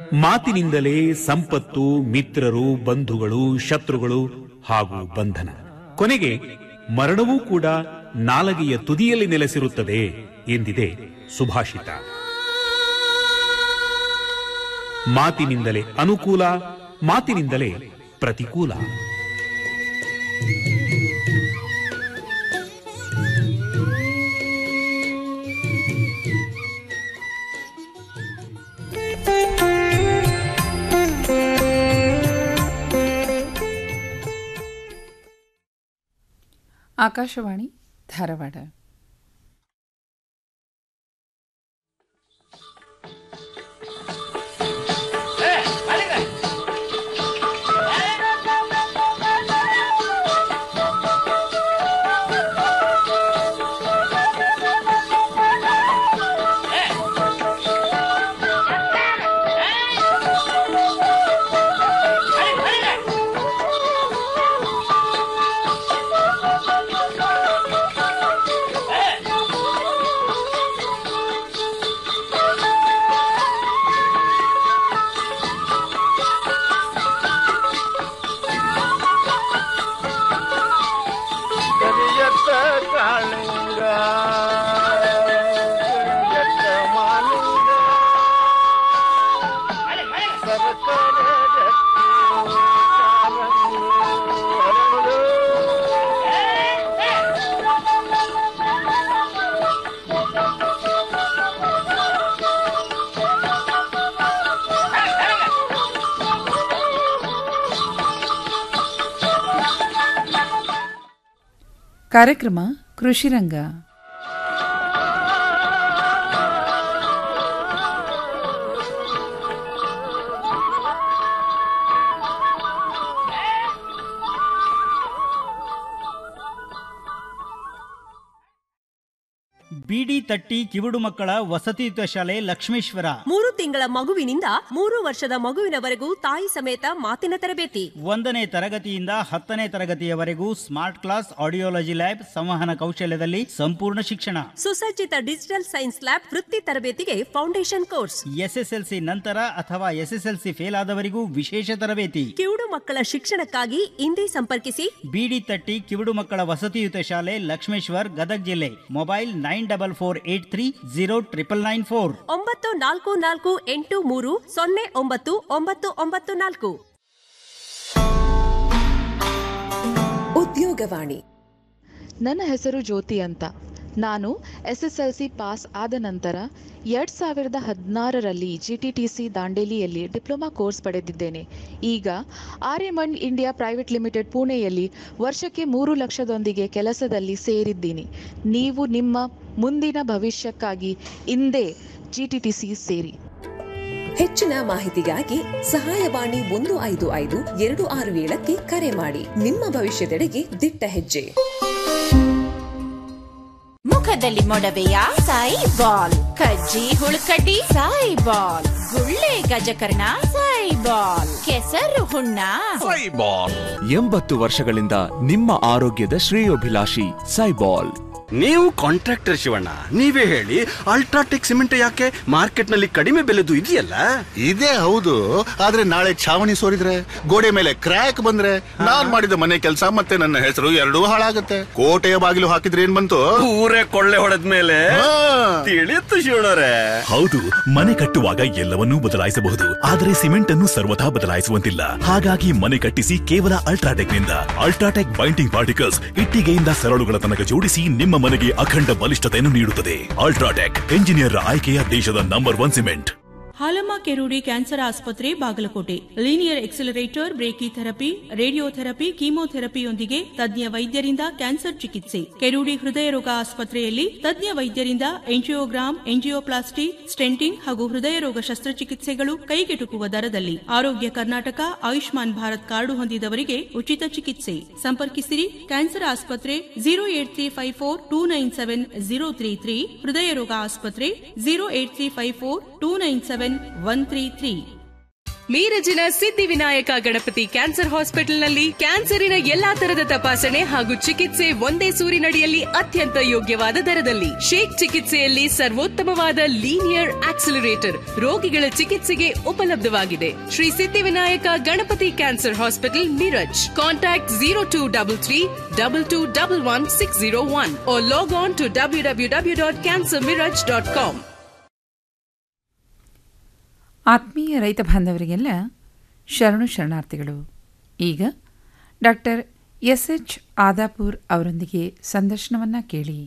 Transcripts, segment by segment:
ಮಾತಿನಿಂದಲೇ ಸಂಪತ್ತು ಮಿತ್ರರು ಬಂಧುಗಳು ಶತ್ರುಗಳು ಹಾಗೂ ಬಂಧನ ಕೊನೆಗೆ ಮರಣವೂ ಕೂಡ ನಾಲಗೆಯ ತುದಿಯಲ್ಲಿ ನೆಲೆಸಿರುತ್ತದೆ ಎಂದಿದೆ ಸುಭಾಷಿತ ಮಾತಿನಿಂದಲೇ ಅನುಕೂಲ ಮಾತಿನಿಂದಲೇ ಪ್ರತಿಕೂಲ ಆಕಾಶವಾಣಿ ಧಾರವಾಡ ಕರಿಯತ್ತ ಕಾಳಿಂಗ ಕರಿಯತ್ತ ಮಾಲಿಂಗ ಸರಕಾರ ಕಾರ್ಯಕ್ರಮ ಕೃಷಿರಂಗ ಬಿಡಿ ತಟ್ಟಿ ಕಿವುಡು ಮಕ್ಕಳ ವಸತಿಯುತ ಶಾಲೆ ಲಕ್ಷ್ಮೇಶ್ವರ ಮೂರು ತಿಂಗಳ ಮಗುವಿನಿಂದ ಮೂರು ವರ್ಷದ ಮಗುವಿನವರೆಗೂ ತಾಯಿ ಸಮೇತ ಮಾತಿನ ತರಬೇತಿ ಒಂದನೇ ತರಗತಿಯಿಂದ ಹತ್ತನೇ ತರಗತಿಯವರೆಗೂ ಸ್ಮಾರ್ಟ್ ಕ್ಲಾಸ್ ಆಡಿಯೋಲಜಿ ಲ್ಯಾಬ್ ಸಂವಹನ ಕೌಶಲ್ಯದಲ್ಲಿ ಸಂಪೂರ್ಣ ಶಿಕ್ಷಣ ಸುಸಜ್ಜಿತ ಡಿಜಿಟಲ್ ಸೈನ್ಸ್ ಲ್ಯಾಬ್ ವೃತ್ತಿ ತರಬೇತಿಗೆ ಫೌಂಡೇಶನ್ ಕೋರ್ಸ್ ಎಸ್ಎಸ್ಎಲ್ಸಿ ನಂತರ ಅಥವಾ ಎಸ್ಎಸ್ಎಲ್ಸಿ ಫೇಲ್ ಆದವರಿಗೂ ವಿಶೇಷ ತರಬೇತಿ ಕಿವುಡು ಮಕ್ಕಳ ಶಿಕ್ಷಣಕ್ಕಾಗಿ ಇಂದೇ ಸಂಪರ್ಕಿಸಿ ಬಿಡಿ ತಟ್ಟಿ ಕಿವುಡು ಮಕ್ಕಳ ವಸತಿಯುತ ಶಾಲೆ ಲಕ್ಷ್ಮೇಶ್ವರ್ ಗದಗ್ ಜಿಲ್ಲೆ mobile nine double four eight three zero triple nine four ಒಂಬತ್ತು ನಾಲ್ಕು ನಾಲ್ಕು ಎಂಟು ಮೂರು ಸೊನ್ನೆ ಒಂಬತ್ತು ಒಂಬತ್ತು ಒಂಬತ್ತು ನಾಲ್ಕು ಉದ್ಯೋಗವಾಣಿ ನನ್ನ ಹೆಸರು ಜ್ಯೋತಿ ಅಂತ ನಾನು S S L C pass ಆದ ನಂತರ ಎರಡು ಸಾವಿರದ ಹದಿನಾರರಲ್ಲಿ ಜಿ ಟಿ ಟಿ ಸಿ ದಾಂಡೇಲಿಯಲ್ಲಿ ಡಿಪ್ಲೊಮಾ ಕೋರ್ಸ್ ಪಡೆದಿದ್ದೇನೆ ಈಗ ಆರ್ಯಮಂಡ್ ಇಂಡಿಯಾ ಪ್ರೈವೇಟ್ ಲಿಮಿಟೆಡ್ ಪುಣೆಯಲ್ಲಿ ವರ್ಷಕ್ಕೆ ಮೂರು ಲಕ್ಷದೊಂದಿಗೆ ಕೆಲಸದಲ್ಲಿ ಸೇರಿದ್ದೀನಿ ನೀವು ನಿಮ್ಮ ಮುಂದಿನ ಭವಿಷ್ಯಕ್ಕಾಗಿ ಇಂದೇ ಜಿ ಟಿ ಟಿ ಸಿ ಸೇರಿ ಹೆಚ್ಚಿನ ಮಾಹಿತಿಗಾಗಿ ಸಹಾಯವಾಣಿ ಒಂದು ಐದು ಐದು ಎರಡು ಆರು ಏಳಕ್ಕೆ ಕರೆ ಮಾಡಿ ನಿಮ್ಮ ಭವಿಷ್ಯದೆಡೆಗೆ ದಿಟ್ಟ ಹೆಜ್ಜೆ ಮುಖದಲ್ಲಿ ಮೊಡವೆಯ ಸಾಯಿ ಬಾಲ್ ಕಜ್ಜಿ ಹುಳುಕಡ್ಡಿ ಸಾಯಿ ಬಾಲ್ ಗುಳ್ಳೆ ಗಜಕರ್ಣ ಸಾಯಿ ಬಾಲ್ ಕೆಸರು ಹುಣ್ಣ ಎಂಬತ್ತು ವರ್ಷಗಳಿಂದ ನಿಮ್ಮ ಆರೋಗ್ಯದ ಶ್ರೇಯೋಭಿಲಾಷಿ ಸೈಬಾಲ್ ನೀವು ಕಾಂಟ್ರಾಕ್ಟರ್ ಶಿವಣ್ಣ ನೀವೇ ಹೇಳಿ ಅಲ್ಟ್ರಾಟೆಕ್ ಸಿಮೆಂಟ್ ಯಾಕೆ ಮಾರ್ಕೆಟ್ ನಲ್ಲಿ ಕಡಿಮೆ ಬೆಲೆದು ಇದೆಯಲ್ಲ ಇದೇ ಹೌದು ಆದ್ರೆ ನಾಳೆ ಛಾವಣಿ ಸೋರಿದ್ರೆ ಗೋಡೆ ಮೇಲೆ ಕ್ರ್ಯಾಕ್ ಬಂದ್ರೆ ನಾನ್ ಮಾಡಿದ ಮನೆ ಕೆಲಸ ಮತ್ತೆ ನನ್ನ ಹೆಸರು ಎರಡೂ ಹಾಳಾಗತ್ತೆ ಕೋಟೆಯ ಬಾಗಿಲು ಹಾಕಿದ್ರೆ ಏನ್ ಬಂತು ಊರೇ ಕೊಳ್ಳೆ ಹೊಡೆದ ಮೇಲೆ ತಿಳಿಯುತ್ತು ಶಿವಣ್ಣರೇ ಹೌದು ಮನೆ ಕಟ್ಟುವಾಗ ಎಲ್ಲವನ್ನೂ ಬದಲಾಯಿಸಬಹುದು ಆದರೆ ಸಿಮೆಂಟ್ ಅನ್ನು ಸರ್ವಥಾ ಬದಲಾಯಿಸುವಂತಿಲ್ಲ ಹಾಗಾಗಿ ಮನೆ ಕಟ್ಟಿಸಿ ಕೇವಲ ಅಲ್ಟ್ರಾಟೆಕ್ ನಿಂದ ಅಲ್ಟ್ರಾಟೆಕ್ ಬೈಂಡಿಂಗ್ ಪಾರ್ಟಿಕಲ್ಸ್ ಇಟ್ಟಿಗೆಯಿಂದ ಸರಳುಗಳ ತನಕ ಜೋಡಿಸಿ ನಿಮ್ಮ ಮನೆಗೆ ಅಖಂಡ ಬಲಿಷ್ಠತೆಯನ್ನು ನೀಡುತ್ತದೆ ಅಲ್ಟ್ರಾಟೆಕ್ ಎಂಜಿನಿಯರ್ ಆಯ್ಕೆಯ ದೇಶದ number one cement Halamma Kerudi cancer ಆಸ್ಪತ್ರೆ Bagalkote linear accelerator brachytherapy radiotherapy ಕೀಮೋಥೆರಪಿಯೊಂದಿಗೆ ತಜ್ಞ ವೈದ್ಯರಿಂದ ಕ್ಯಾನ್ಸರ್ ಚಿಕಿತ್ಸೆ ಕೆರೂಡಿ ಹೃದಯ ರೋಗ ಆಸ್ಪತ್ರೆಯಲ್ಲಿ ತಜ್ಞ ವೈದ್ಯರಿಂದ ಎಂಜಿಯೋಗ್ರಾಮ್ ಎಂಜಿಯೋಪ್ಲಾಸ್ಟಿ ಸ್ಟೆಂಟಿಂಗ್ ಹಾಗೂ ಹೃದಯ ರೋಗ ಶಸ್ತ್ರಚಿಕಿತ್ಸೆಗಳು ಕೈಗೆಟುಕುವ ದರದಲ್ಲಿ ಆರೋಗ್ಯ ಕರ್ನಾಟಕ ಆಯುಷ್ಮಾನ್ ಭಾರತ್ ಕಾರ್ಡು ಹೊಂದಿದವರಿಗೆ ಉಚಿತ ಚಿಕಿತ್ಸೆ ಸಂಪರ್ಕಿಸಿರಿ ಕ್ಯಾನ್ಸರ್ ಆಸ್ಪತ್ರೆ zero eight three five four two nine seven zero three three ಹೃದಯ ರೋಗ ಆಸ್ಪತ್ರೆ zero eight three five four two nine seven one three three ಮೀರಜಿನ ಸಿದ್ಧಿವಿನಾಯಕ ಗಣಪತಿ ಕ್ಯಾನ್ಸರ್ ಹಾಸ್ಪಿಟಲ್ನಲ್ಲಿ ಕ್ಯಾನ್ಸರಿನ ಎಲ್ಲಾ ತರದ ತಪಾಸಣೆ ಹಾಗೂ ಚಿಕಿತ್ಸೆ ಒಂದೇ ಸೂರಿನಡಿಯಲ್ಲಿ ಅತ್ಯಂತ ಯೋಗ್ಯವಾದ ದರದಲ್ಲಿ ಶೇಕ್ ಚಿಕಿತ್ಸೆಯಲ್ಲಿ ಸರ್ವೋತ್ತಮವಾದ ಲೀನಿಯರ್ ಆಕ್ಸಿಲರೇಟರ್ ರೋಗಿಗಳ ಚಿಕಿತ್ಸೆಗೆ ಉಪಲಬ್ಧವಾಗಿದೆ Shri Siddhivinayak Ganapati cancer hospital Miraj contact zero two double three double two double one six zero one log on to W W W dot cancer Miraj dot com ಆತ್ಮೀಯ ರೈತ ಬಾಂಧವರಿಗೆಲ್ಲ ಶರಣು ಶರಣಾರ್ಥಿಗಳು ಈಗ ಡಾಕ್ಟರ್ ಎಸ್ ಎಚ್ ಆದಾಪುರ್ ಅವರೊಂದಿಗೆ ಸಂದರ್ಶನವನ್ನ ಕೇಳಿ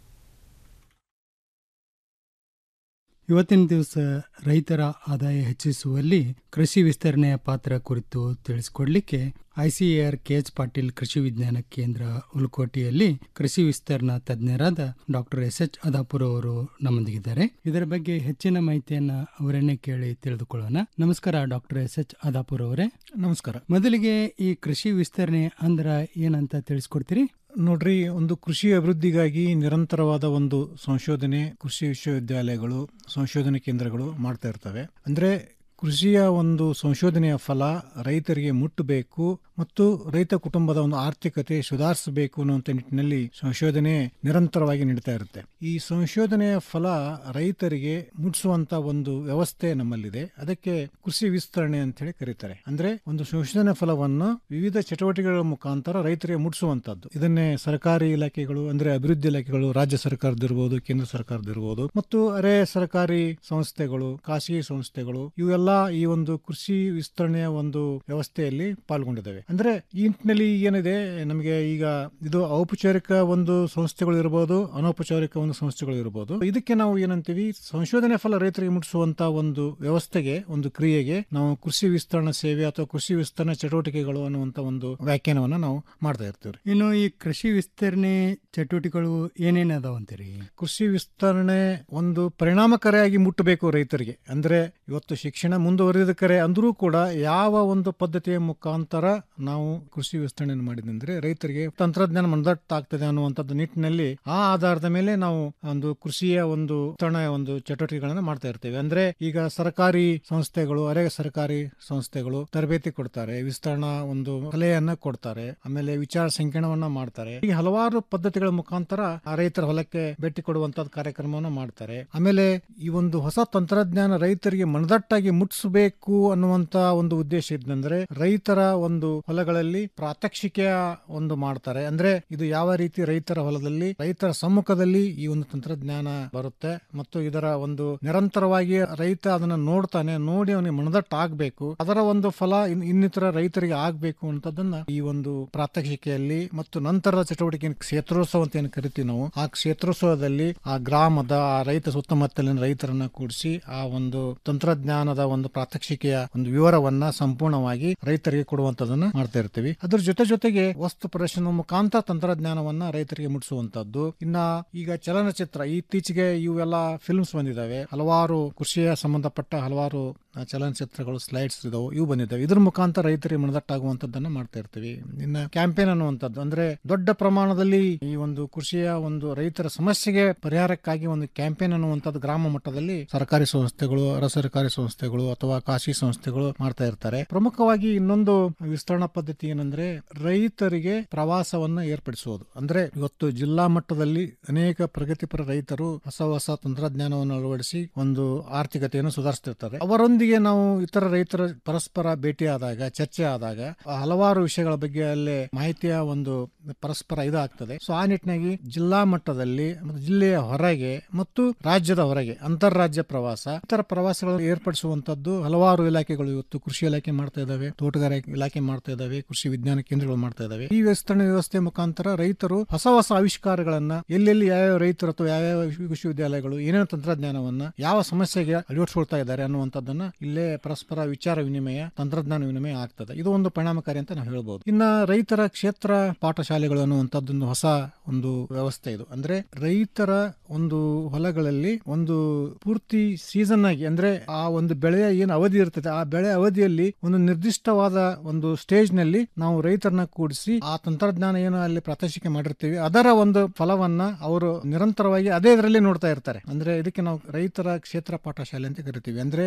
ಇವತ್ತಿನ ದಿವಸ ರೈತರ ಆದಾಯ ಹೆಚ್ಚಿಸುವಲ್ಲಿ ಕೃಷಿ ವಿಸ್ತರಣೆಯ ಪಾತ್ರ ಕುರಿತು ತಿಳಿಸಿಕೊಡ್ಲಿಕ್ಕೆ ಐಸಿಎಆರ್ ಕೆಎಚ್ ಪಾಟೀಲ್ ಕೃಷಿ ವಿಜ್ಞಾನ ಕೇಂದ್ರ ಉಲ್ಕೋಟೆಯಲ್ಲಿ ಕೃಷಿ ವಿಸ್ತರಣಾ ತಜ್ಞರಾದ ಡಾಕ್ಟರ್ ಎಸ್ ಎಚ್ ಅದಾಪುರ್ ಅವರು ನಮ್ಮೊಂದಿಗಿದ್ದಾರೆ ಇದರ ಬಗ್ಗೆ ಹೆಚ್ಚಿನ ಮಾಹಿತಿಯನ್ನ ಅವರನ್ನೇ ಕೇಳಿ ತಿಳಿದುಕೊಳ್ಳೋಣ ನಮಸ್ಕಾರ ಡಾಕ್ಟರ್ ಎಸ್ ಎಚ್ ಅದಾಪುರ್ ಅವರೇ ನಮಸ್ಕಾರ ಮೊದಲಿಗೆ ಈ ಕೃಷಿ ವಿಸ್ತರಣೆ ಅಂದ್ರ ಏನಂತ ತಿಳಿಸ್ಕೊಡ್ತೀರಿ ನೋಡ್ರಿ ಒಂದು ಕೃಷಿ ಅಭಿವೃದ್ಧಿಗಾಗಿ ನಿರಂತರವಾದ ಒಂದು ಸಂಶೋಧನೆ ಕೃಷಿ ವಿಶ್ವವಿದ್ಯಾಲಯಗಳು ಸಂಶೋಧನೆ ಕೇಂದ್ರಗಳು ಮಾಡ್ತಾ ಇರ್ತವೆ ಅಂದ್ರೆ ಕೃಷಿಯ ಒಂದು ಸಂಶೋಧನೆಯ ಫಲ ರೈತರಿಗೆ ಮುಟ್ಟಬೇಕು ಮತ್ತು ರೈತ ಕುಟುಂಬದ ಒಂದು ಆರ್ಥಿಕತೆ ಸುಧಾರಿಸಬೇಕು ಅನ್ನುವಂಥ ನಿಟ್ಟಿನಲ್ಲಿ ಸಂಶೋಧನೆ ನಿರಂತರವಾಗಿ ನಡೀತಾ ಇರುತ್ತೆ ಈ ಸಂಶೋಧನೆಯ ಫಲ ರೈತರಿಗೆ ಮುಟ್ಟಿಸುವಂತ ಒಂದು ವ್ಯವಸ್ಥೆ ನಮ್ಮಲ್ಲಿದೆ ಅದಕ್ಕೆ ಕೃಷಿ ವಿಸ್ತರಣೆ ಅಂತ ಹೇಳಿ ಕರೀತಾರೆ ಅಂದ್ರೆ ಒಂದು ಸಂಶೋಧನೆ ಫಲವನ್ನು ವಿವಿಧ ಚಟುವಟಿಕೆಗಳ ಮುಖಾಂತರ ರೈತರಿಗೆ ಮುಟ್ಟಿಸುವಂತದ್ದು ಇದನ್ನೇ ಸರ್ಕಾರಿ ಇಲಾಖೆಗಳು ಅಂದ್ರೆ ಅಭಿವೃದ್ಧಿ ಇಲಾಖೆಗಳು ರಾಜ್ಯ ಸರ್ಕಾರದಿರ್ಬೋದು ಕೇಂದ್ರ ಸರ್ಕಾರದಿರ್ಬೋದು ಮತ್ತು ಅರೆ ಸರ್ಕಾರಿ ಸಂಸ್ಥೆಗಳು ಖಾಸಗಿ ಸಂಸ್ಥೆಗಳು ಇವೆಲ್ಲ ಈ ಒಂದು ಕೃಷಿ ವಿಸ್ತರಣೆಯ ಒಂದು ವ್ಯವಸ್ಥೆಯಲ್ಲಿ ಪಾಲ್ಗೊಂಡಿದ್ದಾವೆ ಅಂದ್ರೆ ಈ ನಿಟ್ಟಿನಲ್ಲಿ ಏನಿದೆ ನಮಗೆ ಈಗ ಇದು ಔಪಚಾರಿಕ ಒಂದು ಸಂಸ್ಥೆಗಳು ಇರಬಹುದು ಅನೌಪಚಾರಿಕ ಒಂದು ಸಂಸ್ಥೆಗಳು ಇರಬಹುದು ಇದಕ್ಕೆ ನಾವು ಏನಂತೀವಿ ಸಂಶೋಧನೆ ಫಲ ರೈತರಿಗೆ ಮುಟ್ಟಿಸುವಂತ ಒಂದು ವ್ಯವಸ್ಥೆಗೆ ಒಂದು ಕ್ರಿಯೆಗೆ ನಾವು ಕೃಷಿ ವಿಸ್ತರಣಾ ಸೇವೆ ಅಥವಾ ಕೃಷಿ ವಿಸ್ತರಣಾ ಚಟುವಟಿಕೆಗಳು ಅನ್ನುವಂತ ಒಂದು ವ್ಯಾಖ್ಯಾನವನ್ನ ನಾವು ಮಾಡ್ತಾ ಇರ್ತೀವಿ ಇನ್ನು ಈ ಕೃಷಿ ವಿಸ್ತರಣೆ ಚಟುವಟಿಕೆಗಳು ಏನೇನ್ ಅದಾವಂತೀರಿ ಕೃಷಿ ವಿಸ್ತರಣೆ ಒಂದು ಪರಿಣಾಮಕಾರಿಯಾಗಿ ಮುಟ್ಟಬೇಕು ರೈತರಿಗೆ ಅಂದ್ರೆ ಇವತ್ತು ಶಿಕ್ಷಣ ಮುಂದುವರಿದ ಕರೆ ಅಂದ್ರೂ ಕೂಡ ಯಾವ ಒಂದು ಪದ್ಧತಿಯ ಮುಖಾಂತರ ನಾವು ಕೃಷಿ ವಿಸ್ತರಣೆ ಮಾಡಿದಂದ್ರೆ ರೈತರಿಗೆ ತಂತ್ರಜ್ಞಾನ ಮಂದಟ್ಟಾಗ್ತದೆ ಅನ್ನುವಂಥದ್ದು ನಿಟ್ಟಿನಲ್ಲಿ ಆ ಆಧಾರದ ಮೇಲೆ ನಾವು ಒಂದು ಕೃಷಿಯ ಒಂದು ವಿಸ್ತರಣೆಯ ಒಂದು ಚಟುವಟಿಕೆಗಳನ್ನ ಮಾಡ್ತಾ ಇರ್ತೇವೆ ಅಂದ್ರೆ ಈಗ ಸರ್ಕಾರಿ ಸಂಸ್ಥೆಗಳು ಅರೆ ಸರ್ಕಾರಿ ಸಂಸ್ಥೆಗಳು ತರಬೇತಿ ಕೊಡ್ತಾರೆ ವಿಸ್ತರಣಾ ಒಂದು ಸಲಹೆಯನ್ನ ಕೊಡ್ತಾರೆ ಆಮೇಲೆ ವಿಚಾರ ಸಂಕಿರಣವನ್ನ ಮಾಡ್ತಾರೆ ಈ ಹಲವಾರು ಪದ್ಧತಿಗಳ ಮುಖಾಂತರ ಆ ರೈತರ ಹೊಲಕ್ಕೆ ಭೇಟಿ ಕೊಡುವಂತದ್ದು ಕಾರ್ಯಕ್ರಮವನ್ನು ಮಾಡ್ತಾರೆ ಆಮೇಲೆ ಈ ಒಂದು ಹೊಸ ತಂತ್ರಜ್ಞಾನ ರೈತರಿಗೆ ಮನದಟ್ಟಾಗಿ ಮುಟ್ಟಿಸಬೇಕು ಅನ್ನುವಂತ ಒಂದು ಉದ್ದೇಶ ಇದ್ದಂದ್ರೆ ರೈತರ ಒಂದು ಹೊಲಗಳಲ್ಲಿ ಪ್ರಾತ್ಯಕ್ಷಿಕೆಯ ಒಂದು ಮಾಡ್ತಾರೆ ಅಂದ್ರೆ ಇದು ಯಾವ ರೀತಿ ರೈತರ ಹೊಲದಲ್ಲಿ ರೈತರ ಸಮ್ಮುಖದಲ್ಲಿ ಈ ಒಂದು ತಂತ್ರಜ್ಞಾನ ಬರುತ್ತೆ ಮತ್ತು ಇದರ ಒಂದು ನಿರಂತರವಾಗಿ ರೈತ ಅದನ್ನ ನೋಡ್ತಾನೆ ನೋಡಿ ಅವನಿಗೆ ಮನದಟ್ಟಾಗಬೇಕು ಅದರ ಒಂದು ಫಲ ಇನ್- ಇನ್ನಿತರ ರೈತರಿಗೆ ಆಗ್ಬೇಕು ಅಂತದನ್ನ ಈ ಒಂದು ಪ್ರಾತ್ಯಕ್ಷಿಕೆಯಲ್ಲಿ ಮತ್ತು ನಂತರದ ಚಟುವಟಿಕೆ ಕ್ಷೇತ್ರೋತ್ಸವ ಅಂತ ಏನು ಕರಿತೀವಿ ನಾವು ಆ ಕ್ಷೇತ್ರೋತ್ಸವದಲ್ಲಿ ಆ ಗ್ರಾಮದ ಆ ರೈತ ಸುತ್ತಮುತ್ತಲಿನ ರೈತರನ್ನ ಕೂಡಿಸಿ ಆ ಒಂದು ತಂತ್ರಜ್ಞಾನದ ಒಂದು ಪ್ರಾತ್ಯಕ್ಷಿಕೆಯ ಒಂದು ವಿವರವನ್ನ ಸಂಪೂರ್ಣವಾಗಿ ರೈತರಿಗೆ ಕೊಡುವಂತದನ್ನ ಮಾಡ್ತಾ ಇರ್ತೀವಿ ಅದ್ರ ಜೊತೆ ಜೊತೆಗೆ ವಸ್ತು ಪ್ರದರ್ಶನ ಮುಖಾಂತರ ತಂತ್ರಜ್ಞಾನವನ್ನ ರೈತರಿಗೆ ಮುಟ್ಟಿಸುವಂತದ್ದು ಇನ್ನ ಈಗ ಚಲನಚಿತ್ರ ಇತ್ತೀಚೆಗೆ ಇವೆಲ್ಲ ಫಿಲ್ಮ್ಸ್ ಬಂದಿದ್ದಾವೆ ಹಲವಾರು ಕೃಷಿಯ ಸಂಬಂಧಪಟ್ಟ ಹಲವಾರು ಆ, ಚಲನಚಿತ್ರಗಳು ಸ್ಲೈಡ್ಸ್ ಇದಾವೆ ಇವು ಬಂದಿದ್ದಾವೆ ಇದ್ರ ಮುಖಾಂತರ ರೈತರಿಗೆ ಮನದಟ್ಟಾಗುವಂತದ್ದನ್ನ ಮಾಡ್ತಾ ಇರ್ತೀವಿ ಇನ್ನ ಕ್ಯಾಂಪೇನ್ ಅನ್ನುವಂಥದ್ದು ಅಂದ್ರೆ ದೊಡ್ಡ ಪ್ರಮಾಣದಲ್ಲಿ ಈ ಒಂದು ಕೃಷಿಯ ಒಂದು ರೈತರ ಸಮಸ್ಯೆಗೆ ಪರಿಹಾರಕ್ಕಾಗಿ ಒಂದು ಕ್ಯಾಂಪೇನ್ ಅನ್ನುವಂಥದ್ದು ಗ್ರಾಮ ಮಟ್ಟದಲ್ಲಿ ಸರ್ಕಾರಿ ಸಂಸ್ಥೆಗಳು ಅರ ಸರ್ಕಾರಿ ಸಂಸ್ಥೆಗಳು ಅಥವಾ ಖಾಸಗಿ ಸಂಸ್ಥೆಗಳು ಮಾಡ್ತಾ ಇರ್ತಾರೆ ಪ್ರಮುಖವಾಗಿ ಇನ್ನೊಂದು ವಿಸ್ತರಣಾ ಪದ್ಧತಿ ಏನಂದ್ರೆ ರೈತರಿಗೆ ಪ್ರವಾಸವನ್ನ ಏರ್ಪಡಿಸುವುದು ಅಂದ್ರೆ ಇವತ್ತು ಜಿಲ್ಲಾ ಮಟ್ಟದಲ್ಲಿ ಅನೇಕ ಪ್ರಗತಿಪರ ರೈತರು ಹೊಸ ಹೊಸ ತಂತ್ರಜ್ಞಾನವನ್ನು ಅಳವಡಿಸಿ ಒಂದು ಆರ್ಥಿಕತೆಯನ್ನು ಸುಧಾರಿಸ್ತಿರ್ತಾರೆ ಅವರೊಂದಿಗೆ ನಾವು ಇತರ ರೈತರ ಪರಸ್ಪರ ಭೇಟಿಯಾದಾಗ ಚರ್ಚೆ ಆದಾಗ ಹಲವಾರು ವಿಷಯಗಳ ಬಗ್ಗೆ ಅಲ್ಲೇ ಮಾಹಿತಿಯ ಒಂದು ಪರಸ್ಪರ ಇದಾಗ್ತದೆ ಸೊ ಆ ನಿಟ್ಟಿನಾಗಿ ಜಿಲ್ಲಾ ಮಟ್ಟದಲ್ಲಿ ಮತ್ತು ಜಿಲ್ಲೆಯ ಹೊರಗೆ ಮತ್ತು ರಾಜ್ಯದ ಹೊರಗೆ ಅಂತಾರಾಜ್ಯ ಪ್ರವಾಸ ಇತರ ಪ್ರವಾಸಗಳನ್ನು ಏರ್ಪಡಿಸುವಂತದ್ದು ಹಲವಾರು ಇಲಾಖೆಗಳು ಇವತ್ತು ಕೃಷಿ ಇಲಾಖೆ ಮಾಡ್ತಾ ಇದಾವೆ ತೋಟಗಾರಿಕೆ ಇಲಾಖೆ ಮಾಡ್ತಾ ಇದಾವೆ ಕೃಷಿ ವಿಜ್ಞಾನ ಕೇಂದ್ರಗಳು ಮಾಡ್ತಾ ಇದಾವೆ ಈ ವಿಸ್ತರಣೆ ವ್ಯವಸ್ಥೆ ಮುಖಾಂತರ ರೈತರು ಹೊಸ ಹೊಸ ಆವಿಷ್ಕಾರಗಳನ್ನ ಎಲ್ಲೆಲ್ಲಿ ಯಾವ್ಯಾವ ರೈತರು ಅಥವಾ ಯಾವ್ಯಾವ ವಿಶ್ವ- ವಿಶ್ವವಿದ್ಯಾಲಯಗಳು ಏನೇನು ತಂತ್ರಜ್ಞಾನವನ್ನ ಯಾವ ಸಮಸ್ಯೆಗೆ ಅಳವಡಿಸ್ಕೊಳ್ತಾ ಇದ್ದಾರೆ ಅನ್ನುವಂಥದ್ದನ್ನ ಇಲ್ಲೇ ಪರಸ್ಪರ ವಿಚಾರ ವಿನಿಮಯ ತಂತ್ರಜ್ಞಾನ ವಿನಿಮಯ ಆಗ್ತದೆ ಇದು ಒಂದು ಪರಿಣಾಮಕಾರಿ ಅಂತ ನಾವು ಹೇಳ್ಬೋದು ಇನ್ನ ರೈತರ ಕ್ಷೇತ್ರ ಪಾಠಶಾಲೆಗಳು ಅನ್ನುವಂಥದ್ದೊಂದು ಹೊಸ ಒಂದು ವ್ಯವಸ್ಥೆ ಇದು ಅಂದ್ರೆ ರೈತರ ಒಂದು ಹೊಲಗಳಲ್ಲಿ ಒಂದು ಪೂರ್ತಿ ಸೀಸನ್ ಆಗಿ ಅಂದ್ರೆ ಆ ಒಂದು ಬೆಳೆಯ ಏನು ಅವಧಿ ಇರ್ತದೆ ಆ ಬೆಳೆ ಅವಧಿಯಲ್ಲಿ ಒಂದು ನಿರ್ದಿಷ್ಟವಾದ ಒಂದು ಸ್ಟೇಜ್ ನಲ್ಲಿ ನಾವು ರೈತರನ್ನ ಕೂಡಿಸಿ ಆ ತಂತ್ರಜ್ಞಾನ ಏನು ಅಲ್ಲಿ ಪ್ರಾತ್ಯಕ್ಷಿಕೆ ಮಾಡಿರ್ತೀವಿ ಅದರ ಒಂದು ಫಲವನ್ನ ಅವರು ನಿರಂತರವಾಗಿ ಅದೇ ಇದರಲ್ಲಿ ನೋಡ್ತಾ ಇರ್ತಾರೆ ಅಂದ್ರೆ ಇದಕ್ಕೆ ನಾವು ರೈತರ ಕ್ಷೇತ್ರ ಪಾಠಶಾಲೆ ಅಂತ ಕರಿತೀವಿ ಅಂದ್ರೆ ಸೀಸನ್